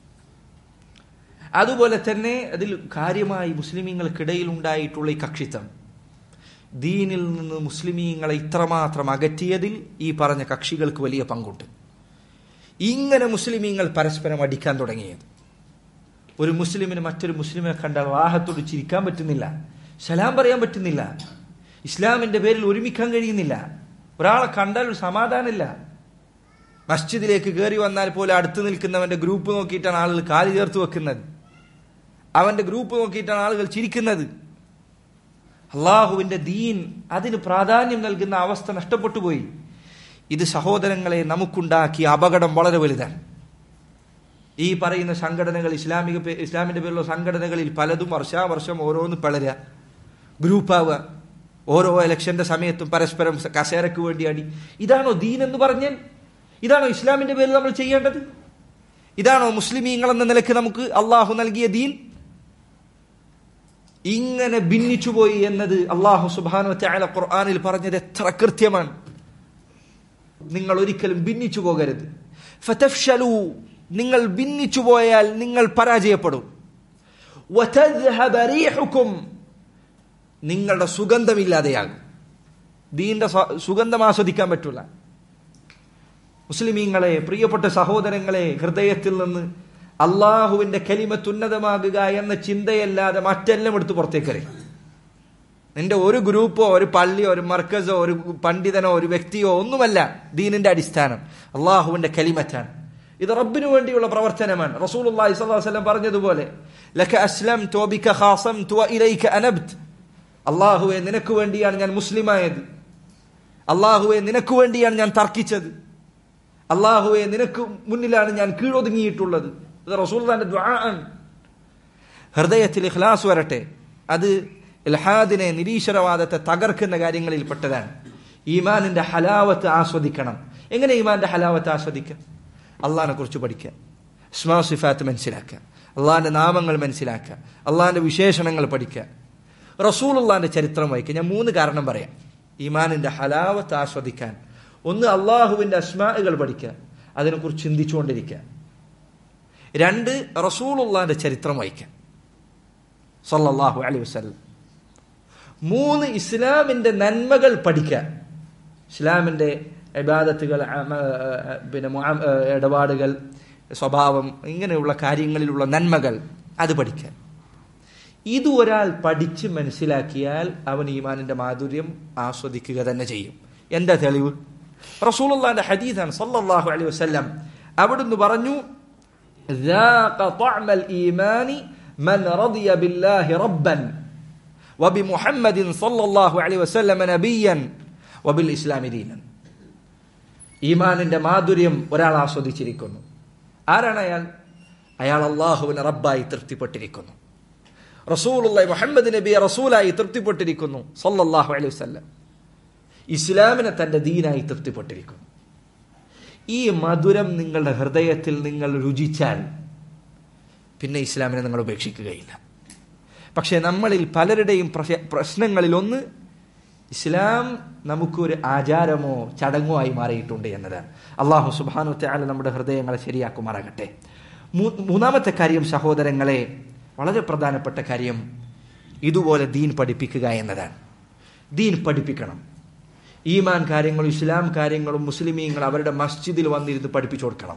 അതുപോലെ തന്നെ അതിൽ കാര്യമായി മുസ്ലിമീങ്ങൾക്കിടയിൽ ഉണ്ടായിട്ടുള്ള ഈ കക്ഷിത്വം ദീനിൽ നിന്ന് മുസ്ലിമീങ്ങളെ ഇത്രമാത്രം അകറ്റിയതിൽ ഈ പറഞ്ഞ കക്ഷികൾക്ക് വലിയ പങ്കുണ്ട് ഇങ്ങനെ മുസ്ലിമീങ്ങൾ പരസ്പരം അടിക്കാൻ തുടങ്ങിയത് ഒരു മുസ്ലിമിന് മറ്റൊരു മുസ്ലിമിനെ കണ്ടാൽ വാഹത്തോട് ചിരിക്കാൻ പറ്റുന്നില്ല സലാം പറയാൻ പറ്റുന്നില്ല ഇസ്ലാമിന്റെ പേരിൽ ഒരുമിക്കാൻ കഴിയുന്നില്ല ഒരാളെ കണ്ടാൽ ഒരു സമാധാനമില്ല മസ്ജിദിലേക്ക് കയറി വന്നാൽ പോലും അടുത്ത് നിൽക്കുന്നവന്റെ ഗ്രൂപ്പ് നോക്കിയിട്ടാണ് ആളുകൾ കാല് ചേർത്ത് വെക്കുന്നത് അവന്റെ ഗ്രൂപ്പ് നോക്കിയിട്ടാണ് ആളുകൾ ചിരിക്കുന്നത് അള്ളാഹുവിന്റെ ദീൻ അതിന് പ്രാധാന്യം നൽകുന്ന അവസ്ഥ നഷ്ടപ്പെട്ടു പോയി ഇത് സഹോദരങ്ങളെ നമുക്കുണ്ടാക്കിയ അപകടം വളരെ വലുതാണ് ഈ പറയുന്ന സംഘടനകൾ ഇസ്ലാമിക പേ- ഇസ്ലാമിന്റെ പേരിലുള്ള സംഘടനകളിൽ പലതും വർഷാവർഷം ഓരോന്ന് പിളരുക ഗ്രൂപ്പാവുക ഓരോ ഇലക്ഷന്റെ സമയത്തും പരസ്പരം സ- കസേരക്ക് വേണ്ടി അടി ഇതാണോ ദീൻ എന്ന് പറഞ്ഞാൽ ഇതാണോ ഇസ്ലാമിന്റെ പേരിൽ നമ്മൾ ചെയ്യേണ്ടത് ഇതാണോ മുസ്ലിമീങ്ങൾ എന്ന നിലക്ക് നമുക്ക് അള്ളാഹു നൽകിയ ദീൻ ഇങ്ങനെ ഭിന്നിച്ചുപോയി എന്നത് അള്ളാഹു സുബാനു ത്യാല ഖുർആാനിൽ പറഞ്ഞത് എത്ര കൃത്യമാണ് നിങ്ങൾ ഒരിക്കലും ഭിന്നിച്ചു പോകരുത് ഫതഫ്ശലു നിങ്ങൾ ഭിന്നിച്ചു പോയാൽ നിങ്ങൾ പരാജയപ്പെടും വതദ്ഹബ റീഹുക്കും നിങ്ങളുടെ സുഗന്ധമില്ലാതെയാകും ദീന്റെ സ- സുഗന്ധം ആസ്വദിക്കാൻ പറ്റൂല മുസ്ലിമീങ്ങളെ പ്രിയപ്പെട്ട സഹോദരങ്ങളെ ഹൃദയത്തിൽ നിന്ന് അള്ളാഹുവിന്റെ കലിമത്ത് ഉന്നതമാകുക എന്ന ചിന്തയല്ലാതെ മറ്റെല്ലാം എടുത്ത് പുറത്തേക്കറി നിന്റെ ഒരു ഗ്രൂപ്പോ ഒരു പള്ളിയോ ഒരു മർക്കസോ ഒരു പണ്ഡിതനോ ഒരു വ്യക്തിയോ ഒന്നുമല്ല ദീനിന്റെ അടിസ്ഥാനം അള്ളാഹുവിന്റെ കലിമറ്റാണ് ഇത് റബ്ബിനു വേണ്ടിയുള്ള പ്രവർത്തനമാണ് റസൂൽ വസല്ലം പറഞ്ഞതുപോലെ ലക അസ്ലം തോബിക ഖാസം തുവ ഇലൈക അനബ്ത് അള്ളാഹുവെ നിനക്ക് വേണ്ടിയാണ് ഞാൻ മുസ്ലിമായത് അള്ളാഹുവെ നിനക്ക് വേണ്ടിയാണ് ഞാൻ തർക്കിച്ചത് അള്ളാഹുവെ നിനക്ക് മുന്നിലാണ് ഞാൻ കീഴൊതുങ്ങിയിട്ടുള്ളത് ഇത് റസൂൽദാന്റെ ദ്വാണ് ഹൃദയത്തിൽ ഇഖ്ലാസ് വരട്ടെ അത് ഇൽഹാദിനെ നിരീശ്വരവാദത്തെ തകർക്കുന്ന കാര്യങ്ങളിൽ പെട്ടതാണ് ഈമാനിന്റെ ഹലാവത്ത് ആസ്വദിക്കണം എങ്ങനെ ഈമാന്റെ ഹലാവത്ത് ആസ്വദിക്കാം അള്ളാഹിനെ കുറിച്ച് പഠിക്കുക സ്മാ സിഫാത്ത് മനസ്സിലാക്കുക അള്ളാഹിന്റെ നാമങ്ങൾ മനസ്സിലാക്കുക അള്ളാഹിന്റെ വിശേഷണങ്ങൾ പഠിക്കുക റസൂലുള്ളാന്റെ ചരിത്രം വായിക്കുക ഞാൻ മൂന്ന് കാരണം പറയാം ഈമാനിന്റെ ഹലാവത്ത് ആസ്വദിക്കാൻ ഒന്ന് അള്ളാഹുവിന്റെ അസ്മാകൾ പഠിക്കുക അതിനെക്കുറിച്ച് ചിന്തിച്ചുകൊണ്ടിരിക്കുക രണ്ട് റസൂലുള്ളാന്റെ ചരിത്രം വായിക്കുക സല്ലല്ലാഹു അലൈഹി വസല്ലം മൂന്ന് ഇസ്ലാമിന്റെ നന്മകൾ പഠിക്കുക ഇസ്ലാമിന്റെ ഇബാദത്തുകൾ അമ- പിന്നെ മുഅ- ഇടപാടുകൾ സ്വഭാവം ഇങ്ങനെയുള്ള കാര്യങ്ങളിലുള്ള നന്മകൾ അത് പഠിക്കുക ഇത് ഒരാൾ പഠിച്ച് മനസ്സിലാക്കിയാൽ അവൻ ഈമാനിന്റെ മാധുര്യം ആസ്വദിക്കുക തന്നെ ചെയ്യും എന്താ തെളിവ് റസൂലുള്ളാന്റെ ഹദീസാണ് സല്ലല്ലാഹു അലൈഹി വസല്ലം അവിടുന്ന് പറഞ്ഞു ذاق طعم الإيمان من رضي بالله ربا وبمحمد صلى الله عليه وسلم نبيا وبالإسلام دينا ഈമാനിന്റെ മാധുര്യം ഒരാൾ ആസ്വദിച്ചിരിക്കുന്നു ആരാണ് അയാൾ അയാൾ അള്ളാഹുവിനെ റബ്ബായി തൃപ്തിപ്പെട്ടിരിക്കുന്നു റസൂലുള്ള മുഹമ്മദ് നബിയെ റസൂലായി തൃപ്തിപ്പെട്ടിരിക്കുന്നു സല്ലല്ലാഹു അലൈഹി വസല്ലം ഇസ്ലാമിനെ തന്റെ ദീനായി തൃപ്തിപ്പെട്ടിരിക്കുന്നു ഈ മധുരം നിങ്ങളുടെ ഹൃദയത്തിൽ നിങ്ങൾ രുചിച്ചാൽ പിന്നെ ഇസ്ലാമിനെ നിങ്ങൾ ഉപേക്ഷിക്കുകയില്ല പക്ഷെ നമ്മളിൽ പലരുടെയും പ്രശ- പ്രശ്നങ്ങളിൽ ഒന്ന് ഇസ്ലാം നമുക്കൊരു ആചാരമോ ചടങ്ങോ ആയി മാറിയിട്ടുണ്ട് എന്നതാണ് അള്ളാഹു സുബാനു ത്യാല നമ്മുടെ ഹൃദയങ്ങളെ ശരിയാക്കുമാറാകട്ടെ മൂ- മൂന്നാമത്തെ കാര്യം സഹോദരങ്ങളെ വളരെ പ്രധാനപ്പെട്ട കാര്യം ഇതുപോലെ ദീൻ പഠിപ്പിക്കുക എന്നതാണ് ദീൻ പഠിപ്പിക്കണം ഈമാൻ കാര്യങ്ങളും ഇസ്ലാം കാര്യങ്ങളും മുസ്ലിമീങ്ങൾ അവരുടെ മസ്ജിദിൽ വന്നിരുന്ന് പഠിപ്പിച്ചു കൊടുക്കണം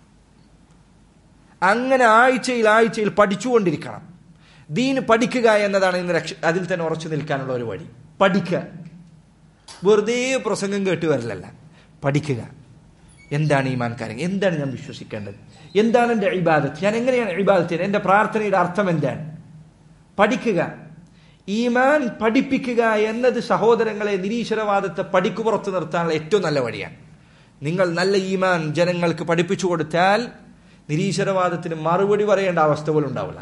അങ്ങനെ ആഴ്ചയിൽ ആഴ്ചയിൽ പഠിച്ചുകൊണ്ടിരിക്കണം ദീൻ പഠിക്കുക എന്നതാണ് ഇന്ന് രക്ഷ അതിൽ തന്നെ ഉറച്ചു നിൽക്കാനുള്ള ഒരു വഴി പഠിക്കുക വെറുതെ പ്രസംഗം കേട്ട് വരലല്ല പഠിക്കുക എന്താണ് ഈമാൻ കാര്യം എന്താണ് ഞാൻ വിശ്വസിക്കേണ്ടത് എന്താണ് എൻ്റെ ഇബാദത്ത് ഞാൻ എങ്ങനെയാണ് ഇബാദത്ത് ചെയ്യുന്നത് എൻ്റെ പ്രാർത്ഥനയുടെ അർത്ഥം എന്താണ് പഠിക്കുക ഈമാൻ പഠിപ്പിക്കുക എന്നത് സഹോദരങ്ങളെ നിരീശ്വരവാദത്തെ പടിക്കു പുറത്ത് നിർത്താനുള്ള ഏറ്റവും നല്ല വഴിയാണ് നിങ്ങൾ നല്ല ഈമാൻ ജനങ്ങൾക്ക് പഠിപ്പിച്ചു കൊടുത്താൽ നിരീശ്വരവാദത്തിന് മറുപടി പറയേണ്ട അവസ്ഥ പോലും ഉണ്ടാവില്ല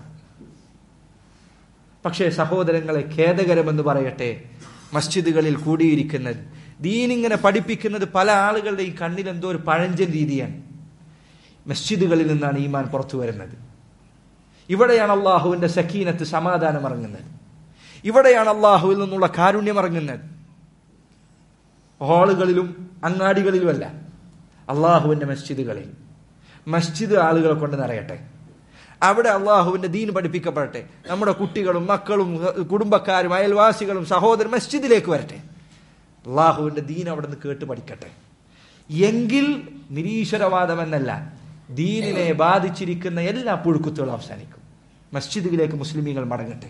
പക്ഷേ സഹോദരങ്ങളെ ഖേദകരമെന്ന് പറയട്ടെ മസ്ജിദുകളിൽ കൂടിയിരിക്കുന്നത് ദീനിങ്ങനെ പഠിപ്പിക്കുന്നത് പല ആളുകളുടെയും കണ്ണിൽ എന്തോ ഒരു പഴഞ്ചൻ രീതിയാണ് മസ്ജിദുകളിൽ നിന്നാണ് ഈമാൻ പുറത്തു വരുന്നത് ഇവിടെയാണ് അള്ളാഹുവിന്റെ സക്കീനത്ത് സമാധാനം ഇറങ്ങുന്നത് ഇവിടെയാണ് അള്ളാഹുവിൽ നിന്നുള്ള കാരുണ്യം ഇറങ്ങുന്നത് ഹാളുകളിലും അങ്ങാടികളിലുമല്ല അള്ളാഹുവിന്റെ മസ്ജിദുകളിൽ മസ്ജിദ് ആളുകളെ കൊണ്ട് നിറയട്ടെ അവിടെ അള്ളാഹുവിന്റെ ദീൻ പഠിപ്പിക്കപ്പെടട്ടെ നമ്മുടെ കുട്ടികളും മക്കളും കുടുംബക്കാരും അയൽവാസികളും സഹോദരൻ മസ്ജിദിലേക്ക് വരട്ടെ അള്ളാഹുവിന്റെ ദീൻ അവിടെ നിന്ന് കേട്ട് പഠിക്കട്ടെ എങ്കിൽ നിരീശ്വരവാദം എന്നല്ല ദീനിനെ ബാധിച്ചിരിക്കുന്ന എല്ലാ പുഴുക്കുത്തുകളും അവസാനിക്കും മസ്ജിദിലേക്ക് മുസ്ലിമീങ്ങൾ മടങ്ങട്ടെ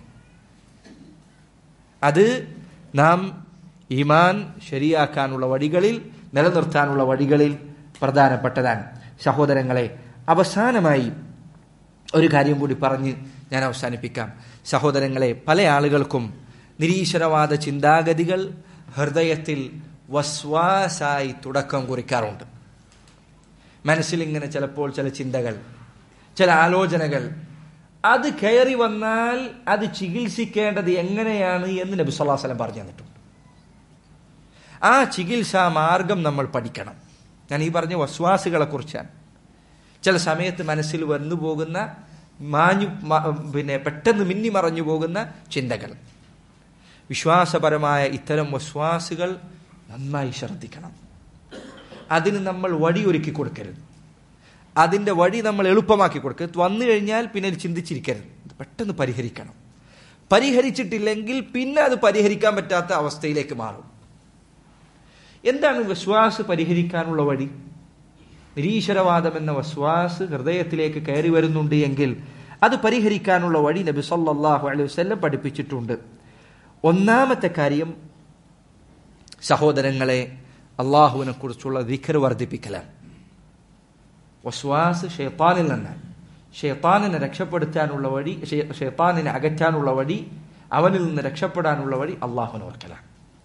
അത് നാം ഈമാൻ ശരിയാക്കാനുള്ള വഴികളിൽ നിലനിർത്താനുള്ള വഴികളിൽ പ്രധാനപ്പെട്ടതാണ് സഹോദരങ്ങളെ അവസാനമായി ഒരു കാര്യം കൂടി പറഞ്ഞ് ഞാൻ അവസാനിപ്പിക്കാം സഹോദരങ്ങളെ പല ആളുകൾക്കും നിരീശ്വരവാദ ചിന്താഗതികൾ ഹൃദയത്തിൽ വസ്വാസായി തുടക്കം കുറിക്കാറുണ്ട് മനസ്സിൽ ഇങ്ങനെ ചിലപ്പോൾ ചില ചിന്തകൾ ചില ആലോചനകൾ അത് കയറി വന്നാൽ അത് ചികിത്സിക്കേണ്ടത് എങ്ങനെയാണ് എന്ന് നബി സല്ലല്ലാഹു അലൈഹി വസല്ലം പറഞ്ഞു തന്നിട്ടുണ്ട് ആ ചികിത്സാ മാർഗം നമ്മൾ പഠിക്കണം ഞാൻ ഈ പറഞ്ഞ വസ്വാസുകളെ കുറിച്ചാണ് ചില സമയത്ത് മനസ്സിൽ വന്നു പോകുന്ന മാഞ്ഞു മ- പിന്നെ പെട്ടെന്ന് മിന്നി മറഞ്ഞു പോകുന്ന ചിന്തകൾ വിശ്വാസപരമായ ഇത്തരം വസ്വാസുകൾ നന്നായി ശ്രദ്ധിക്കണം അതിന് നമ്മൾ വഴിയൊരുക്കി കൊടുക്കരുത് അതിന്റെ വഴി നമ്മൾ എളുപ്പമാക്കി കൊടുക്കുക ഇത് വന്നു കഴിഞ്ഞാൽ പിന്നെ അത് ചിന്തിച്ചിരിക്കരുത് ഇത് പെട്ടെന്ന് പരിഹരിക്കണം പരിഹരിച്ചിട്ടില്ലെങ്കിൽ പിന്നെ അത് പരിഹരിക്കാൻ പറ്റാത്ത അവസ്ഥയിലേക്ക് മാറും എന്താണ് വസ്വാസ് പരിഹരിക്കാനുള്ള വഴി നിരീശ്വരവാദം എന്ന വസ്വാസ് ഹൃദയത്തിലേക്ക് കയറി വരുന്നുണ്ട് എങ്കിൽ അത് പരിഹരിക്കാനുള്ള വഴി നബി സല്ലല്ലാഹു അലൈഹി വസല്ലം പഠിപ്പിച്ചിട്ടുണ്ട് ഒന്നാമത്തെ കാര്യം സഹോദരങ്ങളെ അള്ളാഹുവിനെ കുറിച്ചുള്ള ദിഖർ വർദ്ധിപ്പിക്കലാണ് വസ്വാസ് ഷെയ്ത്താനിൽ നിന്നാണ് ഷെയ്ത്താനിനെ രക്ഷപ്പെടുത്താനുള്ള വഴി ഷെ- ഷെയ്ത്താനിനെ അകറ്റാനുള്ള വഴി അവനിൽ നിന്ന് രക്ഷപ്പെടാനുള്ള വഴി അള്ളാഹുവിനെ ഓർക്കലാണ്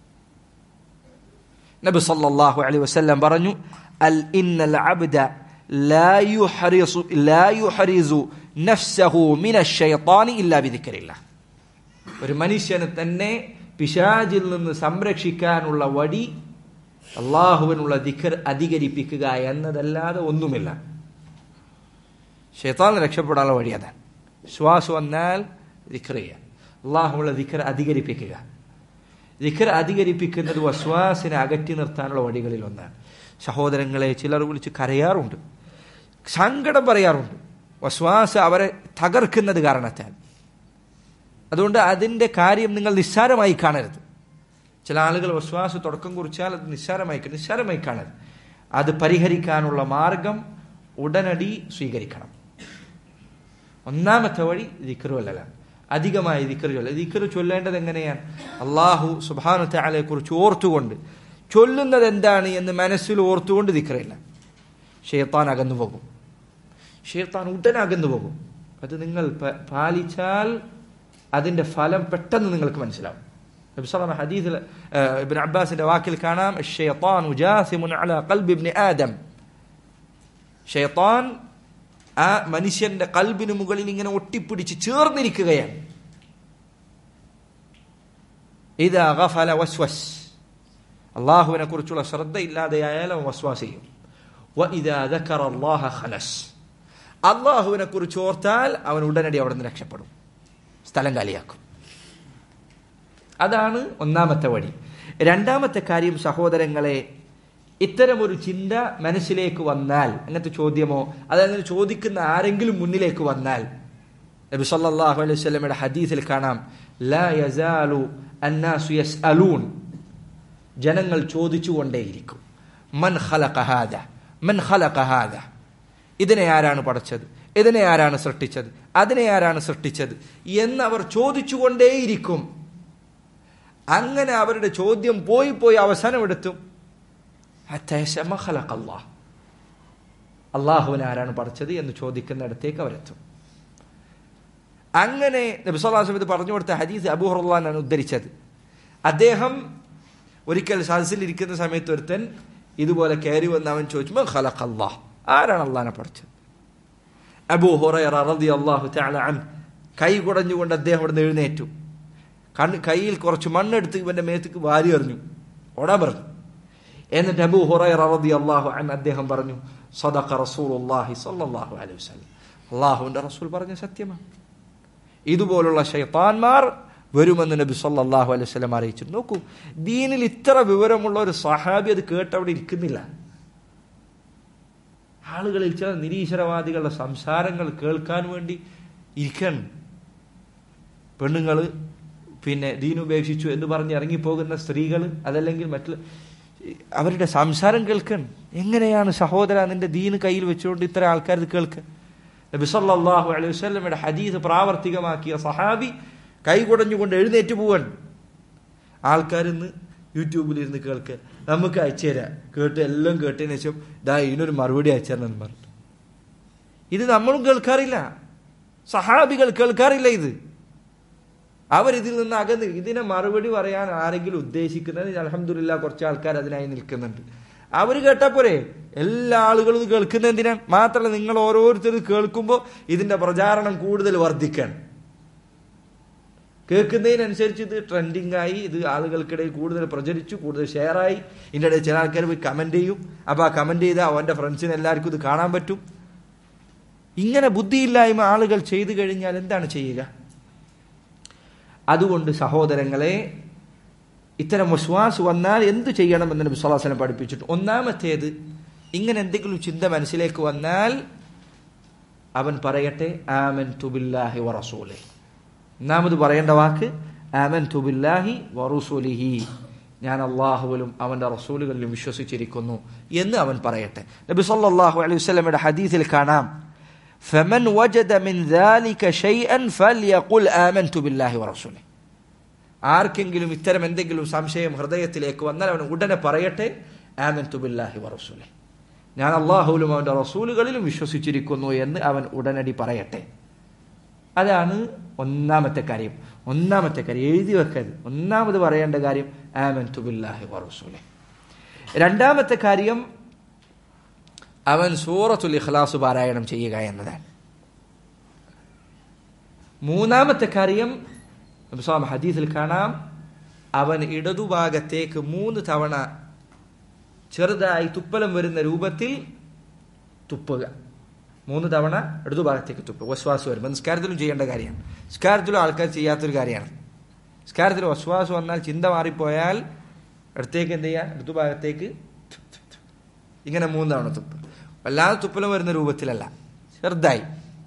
നബി സല്ലല്ലാഹു അലൈഹി വസല്ലം പറഞ്ഞു അൽ ഇന്നൽ അബ്ദ لا يحرص لا يحرز نفسه من الشيطان إلا بذكر الله ഒരു മനുഷ്യന് തന്നെ പിശാചിൽ നിന്ന് സംരക്ഷിക്കാനുള്ള വഴി അള്ളാഹുവിനുള്ള ദിഖർ അധികരിപ്പിക്കുക എന്നതല്ലാതെ ഒന്നുമില്ല ഷെയ്ത്താൻ രക്ഷപ്പെടാനുള്ള വഴി അതാണ് ശ്വാസം വന്നാൽ ദിഖർ ചെയ്യുക അള്ളാഹുള്ള ദിഖർ അധികരിപ്പിക്കുക ദിഖർ അധികരിപ്പിക്കുന്നത് വസ്വാസിനെ അകറ്റി നിർത്താനുള്ള വഴികളിൽ ഒന്നാണ് സഹോദരങ്ങളെ ചിലർ വിളിച്ച് കരയാറുണ്ട് സങ്കടം പറയാറുണ്ട് വസ്വാസ് അവരെ തകർക്കുന്നത് കാരണത്താൽ അതുകൊണ്ട് അതിന്റെ കാര്യം നിങ്ങൾ നിസ്സാരമായി കാണരുത് ചില ആളുകൾ വസ്വാസ് തുടക്കം കുറിച്ചാൽ അത് നിസ്സാരമായി നിസ്സാരമായി കാണരുത് അത് പരിഹരിക്കാനുള്ള മാർഗം ഉടനടി സ്വീകരിക്കണം ഒന്നാമത്തെ വഴി ദിക്കറു അല്ലലാണ് അധികമായി ദിക്കറ് ചൊല്ല ദിക്കറ് ചൊല്ലേണ്ടത് എങ്ങനെയാണ് അള്ളാഹു സുബാനു താലയെ കുറിച്ച് ഓർത്തുകൊണ്ട് ചൊല്ലുന്നത് എന്താണ് എന്ന് മനസ്സിൽ ഓർത്തുകൊണ്ട് ദിക്കറില്ല ഷെയ്ത്താൻ അകന്നു പോകും ഷെയ്ത്താൻ ഉടൻ അകന്നു പോകും അത് നിങ്ങൾ പ- പാലിച്ചാൽ അതിന്റെ ഫലം പെട്ടെന്ന് നിങ്ങൾക്ക് മനസ്സിലാവും നബി സല്ലല്ലാഹു അലൈഹി ഹദീസിൽ ഏഹ്, ഇബ്നു അബ്ബാസിന്റെ വാക്കിൽ കാണാം ഷെയ്ത്താൻ ജാസിമുൻ അലാ ഖൽബി ഇബ്നു ആദം ഷെയ്ത്താൻ ആ മനുഷ്യന്റെ കൽബിന് മുകളിൽ ഇങ്ങനെ ഒട്ടിപ്പിടിച്ച് ചേർന്നിരിക്കുകയാണ് ഇതാ ഗഫല വസ്വസ് അള്ളാഹുവിനെ കുറിച്ചുള്ള ശ്രദ്ധ ഇല്ലാതെയായാൽ അവൻ വസ്വാസ് ചെയ്യും വഇദാ ദക്കറ അല്ലാഹ ഖലസ് അള്ളാഹുവിനെ കുറിച്ച് ഓർത്താൽ അവൻ ഉടനടി അവിടെ നിന്ന് രക്ഷപ്പെടും സ്ഥലം കാലിയാക്കും അതാണ് ഒന്നാമത്തെ വഴി രണ്ടാമത്തെ കാര്യം സഹോദരങ്ങളെ ഇത്തരമൊരു ചിന്ത മനസ്സിലേക്ക് വന്നാൽ അങ്ങനത്തെ ചോദ്യമോ അതങ്ങനെ ചോദിക്കുന്ന ആരെങ്കിലും മുന്നിലേക്ക് വന്നാൽ നബി സല്ലല്ലാഹു അലൈഹി വസല്ലമയുടെ ഹദീസിൽ കാണാം ലാ യസാലു അന്നാസു യസ്അലൂൻ ജനങ്ങൾ ചോദിച്ചുകൊണ്ടേയിരിക്കും മൻ ഖലഖ ഹാദ മൻ ഖലഖ ഹാദ ഇതിനെ ആരാണ് പടച്ചത് ഇതിനെ ആരാണ് സൃഷ്ടിച്ചത് അതിനെ ആരാണ് സൃഷ്ടിച്ചത് എന്നവർ ചോദിച്ചുകൊണ്ടേയിരിക്കും അങ്ങനെ അവരുടെ ചോദ്യം പോയി പോയി അവസാനമെടുത്തും ഹത്തയശമ ഖലഖല്ലാഹ്. അള്ളാഹുവിനെ ആരാണ് പഠിച്ചത് എന്ന് ചോദിക്കുന്നിടത്തേക്ക് അവരെത്തും അങ്ങനെ നബിസ്വലാസം ഇത് പറഞ്ഞു കൊടുത്ത ഹദീസ് അബൂഹുറാനാണ് ഉദ്ധരിച്ചത് അദ്ദേഹം ഒരിക്കൽ സദസ്സിൽ ഇരിക്കുന്ന സമയത്ത് ഒരുത്തൻ ഇതുപോലെ കയറി വന്ന് അവൻ ചോദിച്ചു ഖലഖ് അള്ളാഹ് ആരാണ് അള്ളാഹിനെ പഠിച്ചത് അബൂ ഹുറൈറ റളിയല്ലാഹു തആല അൻ കൈ കുടഞ്ഞുകൊണ്ട് അദ്ദേഹം അവിടെ എഴുന്നേറ്റു കണ്ണ് കയ്യിൽ കുറച്ച് മണ്ണെടുത്ത് ഇവന്റെ മേത്തേക്ക് വാരി എറിഞ്ഞു ഓടാൻ പറഞ്ഞു എന്നിട്ട് അബൂ ഹുറൈറ റളിയല്ലാഹു അൻ അദ്ദേഹം പറഞ്ഞു സദഖ റസൂലുള്ളാഹി സ്വല്ലല്ലാഹു അലൈഹി വസല്ലം അള്ളാഹുവിന്റെ റസൂൽ പറഞ്ഞ സത്യമാണ് ഇതുപോലുള്ള ഷൈത്താന്മാർ വരുമെന്ന് നബി സല്ലല്ലാഹു അലൈഹി വസല്ലം അറിയിച്ചു നോക്കൂ ദീനിൽ ഇത്ര വിവരമുള്ള ഒരു സഹാബി അത് കേട്ട് അവിടെ ഇരിക്കുന്നില്ല ആളുകളിൽ ചില നിരീശ്വരവാദികളുടെ സംസാരങ്ങൾ കേൾക്കാൻ വേണ്ടി ഇരിക്കണം പെണ്ണുങ്ങൾ പിന്നെ ദീൻ ഉപേക്ഷിച്ചു എന്ന് പറഞ്ഞ് ഇറങ്ങിപ്പോകുന്ന സ്ത്രീകൾ അതല്ലെങ്കിൽ മറ്റുള്ള അവരുടെ സംസാരം കേൾക്കണം എങ്ങനെയാണ് സഹോദര നിന്റെ ദീന് കയ്യിൽ വെച്ചുകൊണ്ട് ഇത്ര ആൾക്കാർ ഇത് കേൾക്കുക നബി സല്ലല്ലാഹു അലൈഹി വസല്ലമയുടെ ഹദീസ് പ്രാവർത്തികമാക്കിയ സഹാബി കൈ കുടഞ്ഞുകൊണ്ട് എഴുന്നേറ്റ് പോവാൻ ആൾക്കാരിന്ന് യൂട്യൂബിൽ ഇരുന്ന് കേൾക്കുക നമുക്ക് അയച്ചു തരാം കേട്ട് എല്ലാം കേട്ടതിന് ശേഷം ഇതാ ഇതിനൊരു മറുപടി അയച്ചു തരണം എന്ന് പറഞ്ഞു ഇത് നമ്മളും കേൾക്കാറില്ല സഹാബികൾ കേൾക്കാറില്ല ഇത് അവരിതിൽ നിന്ന് അകന്ന് ഇതിനെ മറുപടി പറയാൻ ആരെങ്കിലും ഉദ്ദേശിക്കുന്നത് അലഹമില്ല കുറച്ച് ആൾക്കാർ അതിനായി നിൽക്കുന്നുണ്ട് അവർ കേട്ടാ പോരെ എല്ലാ ആളുകളും ഇത് കേൾക്കുന്ന എന്തിനാണ് മാത്രമല്ല നിങ്ങൾ ഓരോരുത്തർ കേൾക്കുമ്പോൾ ഇതിന്റെ പ്രചാരണം കൂടുതൽ വർദ്ധിക്കണം കേൾക്കുന്നതിനനുസരിച്ച് ഇത് ട്രെൻഡിങ് ആയി ഇത് ആളുകൾക്കിടയിൽ കൂടുതൽ പ്രചരിച്ചു കൂടുതൽ ഷെയറായി ഇതിൻ്റെ ഇടയിൽ ചില ആൾക്കാർ പോയി കമന്റ് ചെയ്യും അപ്പൊ ആ കമന്റ് ചെയ്താൽ അവന്റെ ഫ്രണ്ട്സിന് എല്ലാവർക്കും ഇത് കാണാൻ പറ്റും ഇങ്ങനെ ബുദ്ധിയില്ലായ്മ ആളുകൾ ചെയ്തു കഴിഞ്ഞാൽ എന്താണ് ചെയ്യുക അതുകൊണ്ട് സഹോദരങ്ങളെ ഇത്തരം വിശ്വാസ് വന്നാൽ എന്തു ചെയ്യണമെന്ന് നബി സ്വലാസനം പഠിപ്പിച്ചിട്ട് ഒന്നാമത്തേത് ഇങ്ങനെ എന്തെങ്കിലും ചിന്ത മനസ്സിലേക്ക് വന്നാൽ അവൻ പറയട്ടെ ആമൻ തുബില്ലാഹി വറസൂലെ ഒന്നാമത് പറയേണ്ട വാക്ക് ആമൻ തുബില്ലാഹി വറസൂലിഹി ഞാൻ അള്ളാഹുവിലും അവന്റെ റസൂലുകളിലും വിശ്വസിച്ചിരിക്കുന്നു എന്ന് അവൻ പറയട്ടെ നബി സല്ലല്ലാഹു അലൈഹി വസല്ലമയുടെ ഹദീസിൽ കാണാം فمن وجد من ذلك شيئا فليقل آمنت بالله ورسوله ആർക്കെങ്കിലും ഇത്തരം എന്തെങ്കിലും സംശയം ഹൃദയത്തിലേക്ക് വന്നാൽ അവൻ ഉടനെ പറയട്ടെ ആമൻതു ബില്ലാഹി വറസൂലെ ഞാൻ അള്ളാഹുലും അവന്റെ റസൂലുകളിലും വിശ്വസിച്ചിരിക്കുന്നു എന്ന് അവൻ ഉടനടി പറയട്ടെ അതാണ് ഒന്നാമത്തെ കാര്യം ഒന്നാമത്തെ കാര്യം എഴുതി വെക്കരുത് ഒന്നാമത് പറയേണ്ട കാര്യം ആമൻതു ബില്ലാഹി വറസൂലെ രണ്ടാമത്തെ കാര്യം അവൻ സൂറത്തുൽ ഇഖ്ലാസ് പാരായണം ചെയ്യുക എന്നതാണ് മൂന്നാമത്തെ കാര്യം നബിസ്വാം ഹദീസിൽ കാണാം അവൻ ഇടതുഭാഗത്തേക്ക് മൂന്ന് തവണ ചെറുതായി തുപ്പലം വരുന്ന രൂപത്തിൽ തുപ്പുക മൂന്ന് തവണ ഇടതുഭാഗത്തേക്ക് തുപ്പുക വസ്വാസ് വരുമ്പോൾ നിസ്കാരത്തിലും ചെയ്യേണ്ട കാര്യമാണ് നിസ്കാരത്തിലും ആൾക്കാർ ചെയ്യാത്തൊരു കാര്യമാണ് നിസ്കാരത്തിൽ വസ്വാസ് വന്നാൽ ചിന്ത മാറിപ്പോയാൽ അടുത്തേക്ക് എന്ത് ചെയ്യുക ഇടതുഭാഗത്തേക്ക് ഇങ്ങനെ മൂന്ന് തവണ തുപ്പ് വല്ലാതെ തുപ്പലം വരുന്ന രൂപത്തിലല്ല ചെറുതായി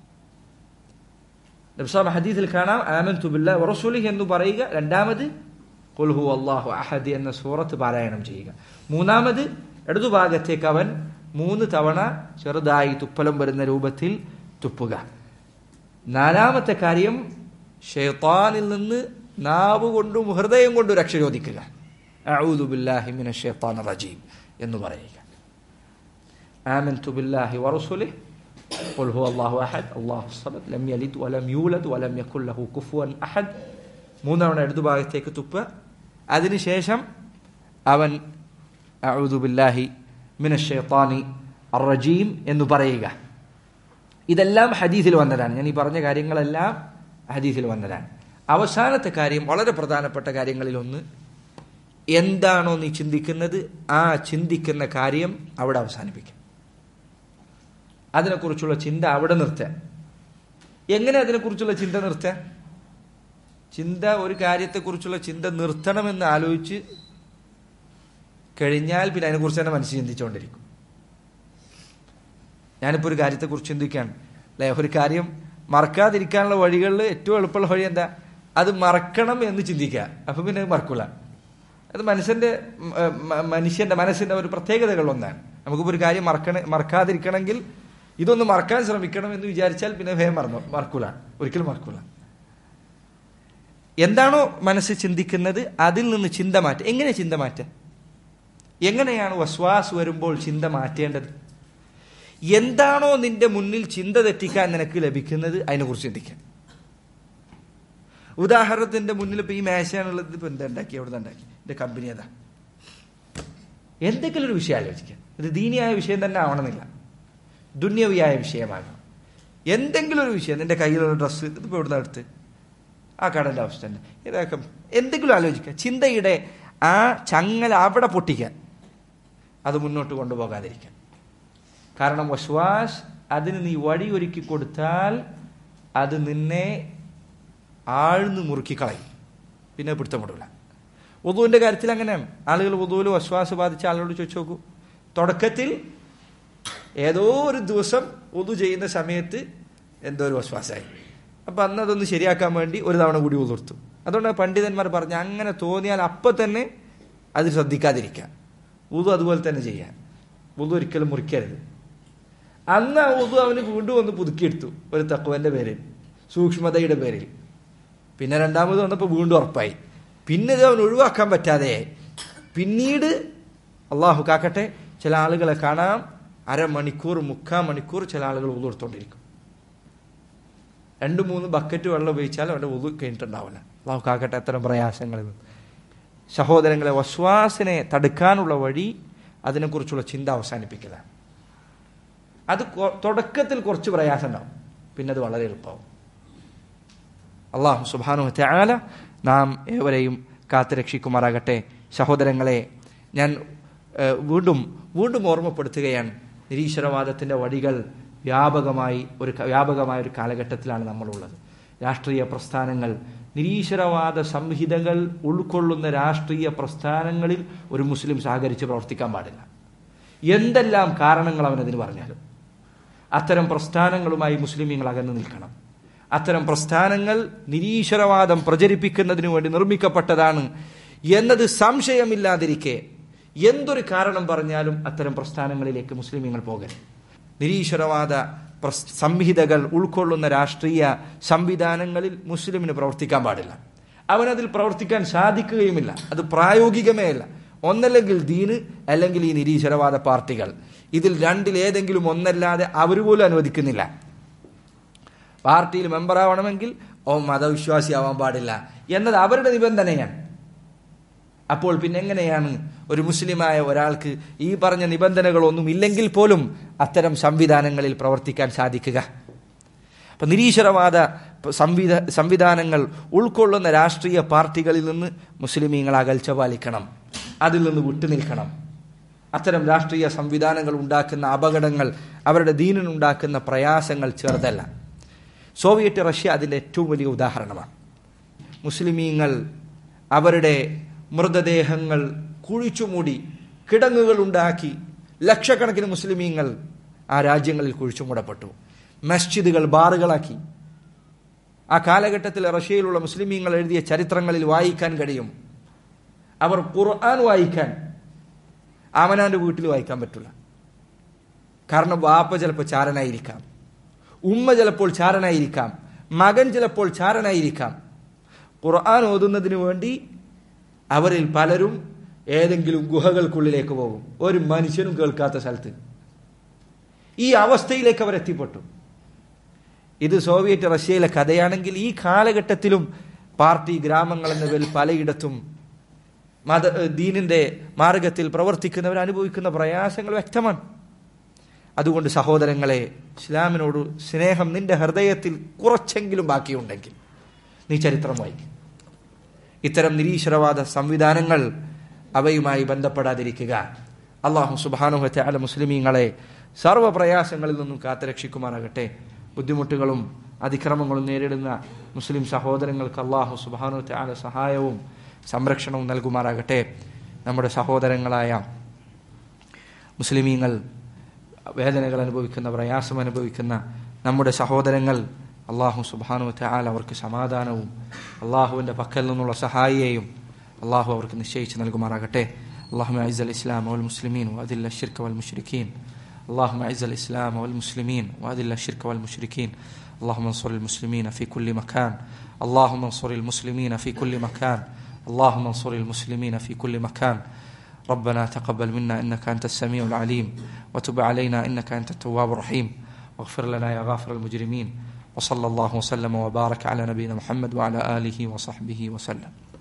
നബ്സാം ഹദീസിൽ കാണാം ആമൻ തുബില്ല വറസൂലിഹ് എന്ന് പറയുക രണ്ടാമത് കൊൽഹു അള്ളാഹു അഹദ് എന്ന സൂറത്ത് പാരായണം ചെയ്യുക മൂന്നാമത് ഇടതുഭാഗത്തേക്ക് അവൻ മൂന്ന് തവണ ചെറുതായി തുപ്പലം വരുന്ന രൂപത്തിൽ തുപ്പുക നാലാമത്തെ കാര്യം ഷെയ്ത്താനിൽ നിന്ന് നാവ് കൊണ്ടും ഹൃദയം കൊണ്ടും രക്ഷ ചോദിക്കുക അഊദുബില്ലാഹിമിന ഷെയ്ത്താൻ റജീം എന്ന് പറയുക آمنت بالله ورسله قل هو الله أحد الله الصمد لم يلد ولم يولد ولم يكن له كفوا أحد മൂന്നവണ ഇടതുഭാഗത്തേക്ക് തുപ്പ് അതിനുശേഷം അവൻ അഊദു ബില്ലാഹി മിനഷേത്താനി അറജീം എന്ന് പറയുക ഇതെല്ലാം ഹദീസിൽ വന്നതാണ് ഞാൻ ഈ പറഞ്ഞ കാര്യങ്ങളെല്ലാം ഹദീസിൽ വന്നതാണ് അവസാനത്തെ കാര്യം വളരെ പ്രധാനപ്പെട്ട കാര്യങ്ങളിൽ ഒന്ന് എന്താണോ നീ ചിന്തിക്കുന്നത് ആ ചിന്തിക്കുന്ന കാര്യം അവിടെ അവസാനിപ്പിക്കും അതിനെക്കുറിച്ചുള്ള ചിന്ത അവിടെ നിർത്തുക എങ്ങനെ അതിനെക്കുറിച്ചുള്ള ചിന്ത നിർത്തുക ചിന്ത ഒരു കാര്യത്തെക്കുറിച്ചുള്ള ചിന്ത നിർത്തണമെന്ന് ആലോചിച്ച് കഴിഞ്ഞാൽ പിന്നെ അതിനെക്കുറിച്ച് തന്നെ മനസ്സ് ചിന്തിച്ചുകൊണ്ടിരിക്കും ഞാനിപ്പോൾ ഒരു കാര്യത്തെക്കുറിച്ച് ചിന്തിക്കുകയാണ് അല്ലെ ഒരു കാര്യം മറക്കാതിരിക്കാനുള്ള വഴികളിൽ ഏറ്റവും എളുപ്പമുള്ള വഴി എന്താ അത് മറക്കണം എന്ന് ചിന്തിക്കുക അപ്പൊ പിന്നെ മറക്കൂല അത് മനുഷ്യന്റെ മനുഷ്യന്റെ മനസ്സിന്റെ ഒരു പ്രത്യേകതകൾ ഒന്നാണ് നമുക്കിപ്പോൾ ഒരു കാര്യം മറക്കണ മറക്കാതിരിക്കണമെങ്കിൽ ഇതൊന്ന് മറക്കാൻ ശ്രമിക്കണം എന്ന് വിചാരിച്ചാൽ പിന്നെ ഭയം മറന്നു മറക്കൂല ഒരിക്കലും മറക്കൂല എന്താണോ മനസ്സ് ചിന്തിക്കുന്നത് അതിൽ നിന്ന് ചിന്ത മാറ്റുക എങ്ങനെ ചിന്ത മാറ്റുക എങ്ങനെയാണ് വസ്വാസ് വരുമ്പോൾ ചിന്ത മാറ്റേണ്ടത് എന്താണോ നിന്റെ മുന്നിൽ ചിന്ത തെറ്റിക്കാൻ നിനക്ക് ലഭിക്കുന്നത് അതിനെക്കുറിച്ച് ചിന്തിക്കാം ഉദാഹരണത്തിന്റെ മുന്നിൽ ഇപ്പൊ ഈ മേശയാണുള്ളത് ഇപ്പൊ എന്താ ഉണ്ടാക്കി എവിടെ ഉണ്ടാക്കി എന്റെ കമ്പനി ഏതാ എന്തെങ്കിലും ഒരു വിഷയം ആലോചിക്കാം ഇത് ദീനിയായ വിഷയം തന്നെ ആവണമെന്നില്ല ദുന്യവിയായ വിഷയമാകണം എന്തെങ്കിലും ഒരു വിഷയം നിന്റെ കയ്യിലുള്ള ഡ്രസ്സ് ഇതിപ്പോ എവിടുന്ന അടുത്ത് ആ കടന്റെ അവസ്ഥ തന്നെ ഇതൊക്കെ എന്തെങ്കിലും ആലോചിക്കുക ചിന്തയുടെ ആ ചങ്ങല അവിടെ പൊട്ടിക്കാൻ അത് മുന്നോട്ട് കൊണ്ടുപോകാതിരിക്കാൻ കാരണം വസ്വാസ് അതിന് നീ വഴി ഒരുക്കി കൊടുത്താൽ അത് നിന്നെ ആഴ്ന്ന് മുറുക്കിക്കളയും പിന്നെ പിടുത്തമിടില്ല വധുവിന്റെ കാര്യത്തിൽ അങ്ങനെയാണ് ആളുകൾ വധുവിൽ വസ്വാസ് ബാധിച്ച ആളുകളോട് ചോദിച്ചു നോക്കൂ തുടക്കത്തിൽ ഏതോ ഒരു ദിവസം വധു ചെയ്യുന്ന സമയത്ത് എന്തോ ഒരു വസ്വാസായി അപ്പൊ അന്ന് അതൊന്ന് ശരിയാക്കാൻ വേണ്ടി ഒരു തവണ കൂടി ഉതിർത്തു അതുകൊണ്ട് പണ്ഡിതന്മാർ പറഞ്ഞു അങ്ങനെ തോന്നിയാൽ അപ്പൊ തന്നെ അത് ശ്രദ്ധിക്കാതിരിക്കുക ഉതു അതുപോലെ തന്നെ ചെയ്യാൻ ഉതു ഒരിക്കലും മുറിക്കരുത് അന്ന് ആ ഉതു അവന് വീണ്ടും ഒന്ന് പുതുക്കിയെടുത്തു ഒരു തക്കുവന്റെ പേരിൽ സൂക്ഷ്മതയുടെ പേരിൽ പിന്നെ രണ്ടാമത് വന്നപ്പോൾ വീണ്ടും ഉറപ്പായി പിന്നെ ഇത് അവൻ ഒഴിവാക്കാൻ പറ്റാതെ പിന്നീട് അള്ളാഹു കാക്കട്ടെ ചില ആളുകളെ കാണാം അരമണിക്കൂർ മുക്കാൽ മണിക്കൂർ ചില ആളുകൾ ഉതുർത്തോണ്ടിരിക്കും രണ്ട് മൂന്ന് ബക്കറ്റ് വെള്ളം ഉപയോഗിച്ചാൽ അവൻ്റെ ഉതു കഴിഞ്ഞിട്ടുണ്ടാവില്ല അള്ളാഹു കാക്കട്ടെ അത്തരം പ്രയാസങ്ങളിൽ സഹോദരങ്ങളെ വസ്വാസിനെ തടുക്കാനുള്ള വഴി അതിനെക്കുറിച്ചുള്ള ചിന്ത അവസാനിപ്പിക്കലാണ് അത് തുടക്കത്തിൽ കുറച്ച് പ്രയാസം ഉണ്ടാവും പിന്നെ അത് വളരെ എളുപ്പമാവും അള്ളാഹു സുബാനു ത്യാല നാം ഏവരെയും കാത്തുരക്ഷിക്കുമാറാകട്ടെ സഹോദരങ്ങളെ ഞാൻ വീണ്ടും വീണ്ടും ഓർമ്മപ്പെടുത്തുകയാണ് നിരീശ്വരവാദത്തിൻ്റെ വടികൾ വ്യാപകമായി ഒരു വ്യാപകമായ ഒരു കാലഘട്ടത്തിലാണ് നമ്മളുള്ളത് രാഷ്ട്രീയ പ്രസ്ഥാനങ്ങൾ നിരീശ്വരവാദ സംഹിതകൾ ഉൾക്കൊള്ളുന്ന രാഷ്ട്രീയ പ്രസ്ഥാനങ്ങളിൽ ഒരു മുസ്ലിം സഹകരിച്ച് പ്രവർത്തിക്കാൻ പാടില്ല എന്തെല്ലാം കാരണങ്ങൾ അവനതിന് പറഞ്ഞാലും അത്തരം പ്രസ്ഥാനങ്ങളുമായി മുസ്ലിമീങ്ങൾ അകന്നു നിൽക്കണം അത്തരം പ്രസ്ഥാനങ്ങൾ നിരീശ്വരവാദം പ്രചരിപ്പിക്കുന്നതിനു വേണ്ടി നിർമ്മിക്കപ്പെട്ടതാണ് എന്നത് സംശയമില്ലാതിരിക്കെ എന്തൊരു കാരണം പറഞ്ഞാലും അത്തരം പ്രസ്ഥാനങ്ങളിലേക്ക് മുസ്ലിമീങ്ങൾ പോകരുത് നിരീശ്വരവാദ പ്രസ്- സംഹിതകൾ ഉൾക്കൊള്ളുന്ന രാഷ്ട്രീയ സംവിധാനങ്ങളിൽ മുസ്ലിമിന് പ്രവർത്തിക്കാൻ പാടില്ല അവനതിൽ പ്രവർത്തിക്കാൻ സാധിക്കുകയുമില്ല അത് പ്രായോഗികമേ അല്ല ഒന്നല്ലെങ്കിൽ ദീന് അല്ലെങ്കിൽ ഈ നിരീശ്വരവാദ പാർട്ടികൾ ഇതിൽ രണ്ടിലേതെങ്കിലും ഒന്നല്ലാതെ അവർ പോലും അനുവദിക്കുന്നില്ല പാർട്ടിയിൽ മെമ്പറാവണമെങ്കിൽ ഓ മതവിശ്വാസിയാവാൻ പാടില്ല എന്നത് അവരുടെ നിബന്ധനയാണ് അപ്പോൾ പിന്നെ എങ്ങനെയാണ് ഒരു മുസ്ലിമായ ഒരാൾക്ക് ഈ പറഞ്ഞ നിബന്ധനകളൊന്നും ഇല്ലെങ്കിൽ പോലും അത്തരം സംവിധാനങ്ങളിൽ പ്രവർത്തിക്കാൻ സാധിക്കുക അപ്പൊ നിരീശ്വരവാദ സംവിധ സംവിധാനങ്ങൾ ഉൾക്കൊള്ളുന്ന രാഷ്ട്രീയ പാർട്ടികളിൽ നിന്ന് മുസ്ലിമീങ്ങൾ അകൽച്ച പാലിക്കണം അതിൽ നിന്ന് വിട്ടുനിൽക്കണം അത്തരം രാഷ്ട്രീയ സംവിധാനങ്ങൾ ഉണ്ടാക്കുന്ന അപകടങ്ങൾ അവരുടെ ദീനിനുണ്ടാക്കുന്ന പ്രയാസങ്ങൾ ചെറുതല്ല സോവിയറ്റ് റഷ്യ അതിൻ്റെ ഏറ്റവും വലിയ ഉദാഹരണമാണ് മുസ്ലിമീങ്ങൾ അവരുടെ മൃതദേഹങ്ങൾ കുഴിച്ചുമൂടി കിടങ്ങുകൾ ഉണ്ടാക്കി ലക്ഷക്കണക്കിന് മുസ്ലിമീങ്ങൾ ആ രാജ്യങ്ങളിൽ കുഴിച്ചുമൂടപ്പെട്ടു മസ്ജിദുകൾ ബാറുകളാക്കി ആ കാലഘട്ടത്തിൽ റഷ്യയിലുള്ള മുസ്ലിമീങ്ങൾ എഴുതിയ ചരിത്രങ്ങളിൽ വായിക്കാൻ കഴിയും അവർ ഖുർആൻ വായിക്കാൻ അവനാന്റെ വീട്ടിൽ വായിക്കാൻ പറ്റില്ല കാരണം വാപ്പ ചിലപ്പോൾ ചാരനായിരിക്കാം ഉമ്മ ചിലപ്പോൾ ചാരനായിരിക്കാം മകൻ ചിലപ്പോൾ ചാരനായിരിക്കാം ഖുർആൻ ഓതുന്നതിന് വേണ്ടി അവരിൽ പലരും ഏതെങ്കിലും ഗുഹകൾക്കുള്ളിലേക്ക് പോകും ഒരു മനുഷ്യനും കേൾക്കാത്ത സ്ഥലത്ത് ഈ അവസ്ഥയിലേക്ക് അവർ എത്തിപ്പെട്ടു ഇത് സോവിയറ്റ് റഷ്യയിലെ കഥയാണെങ്കിൽ ഈ കാലഘട്ടത്തിലും പാർട്ടി ഗ്രാമങ്ങൾ എന്ന പേരിൽ പലയിടത്തും മത ദീനിന്റെ മാർഗത്തിൽ പ്രവർത്തിക്കുന്നവർ അനുഭവിക്കുന്ന പ്രയാസങ്ങൾ വ്യക്തമാണ് അതുകൊണ്ട് സഹോദരങ്ങളെ ഇസ്ലാമിനോട് സ്നേഹം നിന്റെ ഹൃദയത്തിൽ കുറച്ചെങ്കിലും ബാക്കിയുണ്ടെങ്കിൽ നീ ചരിത്രം വായിക്കും ഇത്തരം നിരീശ്വരവാദ സംവിധാനങ്ങൾ അവയുമായി ബന്ധപ്പെടാതിരിക്കുക അള്ളാഹു സുബാനുഹത്തെ അല മുസ്ലിമീങ്ങളെ സർവ്വ പ്രയാസങ്ങളിൽ നിന്നും കാത്തുരക്ഷിക്കുമാറാകട്ടെ ബുദ്ധിമുട്ടുകളും അതിക്രമങ്ങളും നേരിടുന്ന മുസ്ലിം സഹോദരങ്ങൾക്ക് അള്ളാഹു സുബാനുഹത്തെ അല സഹായവും സംരക്ഷണവും നൽകുമാറാകട്ടെ നമ്മുടെ സഹോദരങ്ങളായ മുസ്ലിമീങ്ങൾ വേദനകൾ അനുഭവിക്കുന്ന പ്രയാസം അനുഭവിക്കുന്ന നമ്മുടെ സഹോദരങ്ങൾ അള്ളാഹു സുബാനു ആൽ അവർക്ക് സമാധാനവും അള്ളാഹുവിൻ്റെ പക്കൽ നിന്നുള്ള സഹായിയെയും അള്ളാഹു അവർക്ക് നിശ്ചയിച്ച് നൽകുമാറാകട്ടെ اللهم أعز الإسلام والمسلمين وأذل الشرك والمشركين اللهم أعز الإسلام والمسلمين وأذل الشرك والمشركين اللهم انصر المسلمين في كل مكان اللهم انصر المسلمين في كل مكان اللهم انصر المسلمين في كل مكان ربنا تقبل منا إنك أنت السميع العليم وتب علينا إنك أنت التواب الرحيم واغفر لنا يا غافر المجرمين وصلى الله وسلم وبارك على نبينا محمد وعلى آله وصحبه وسلم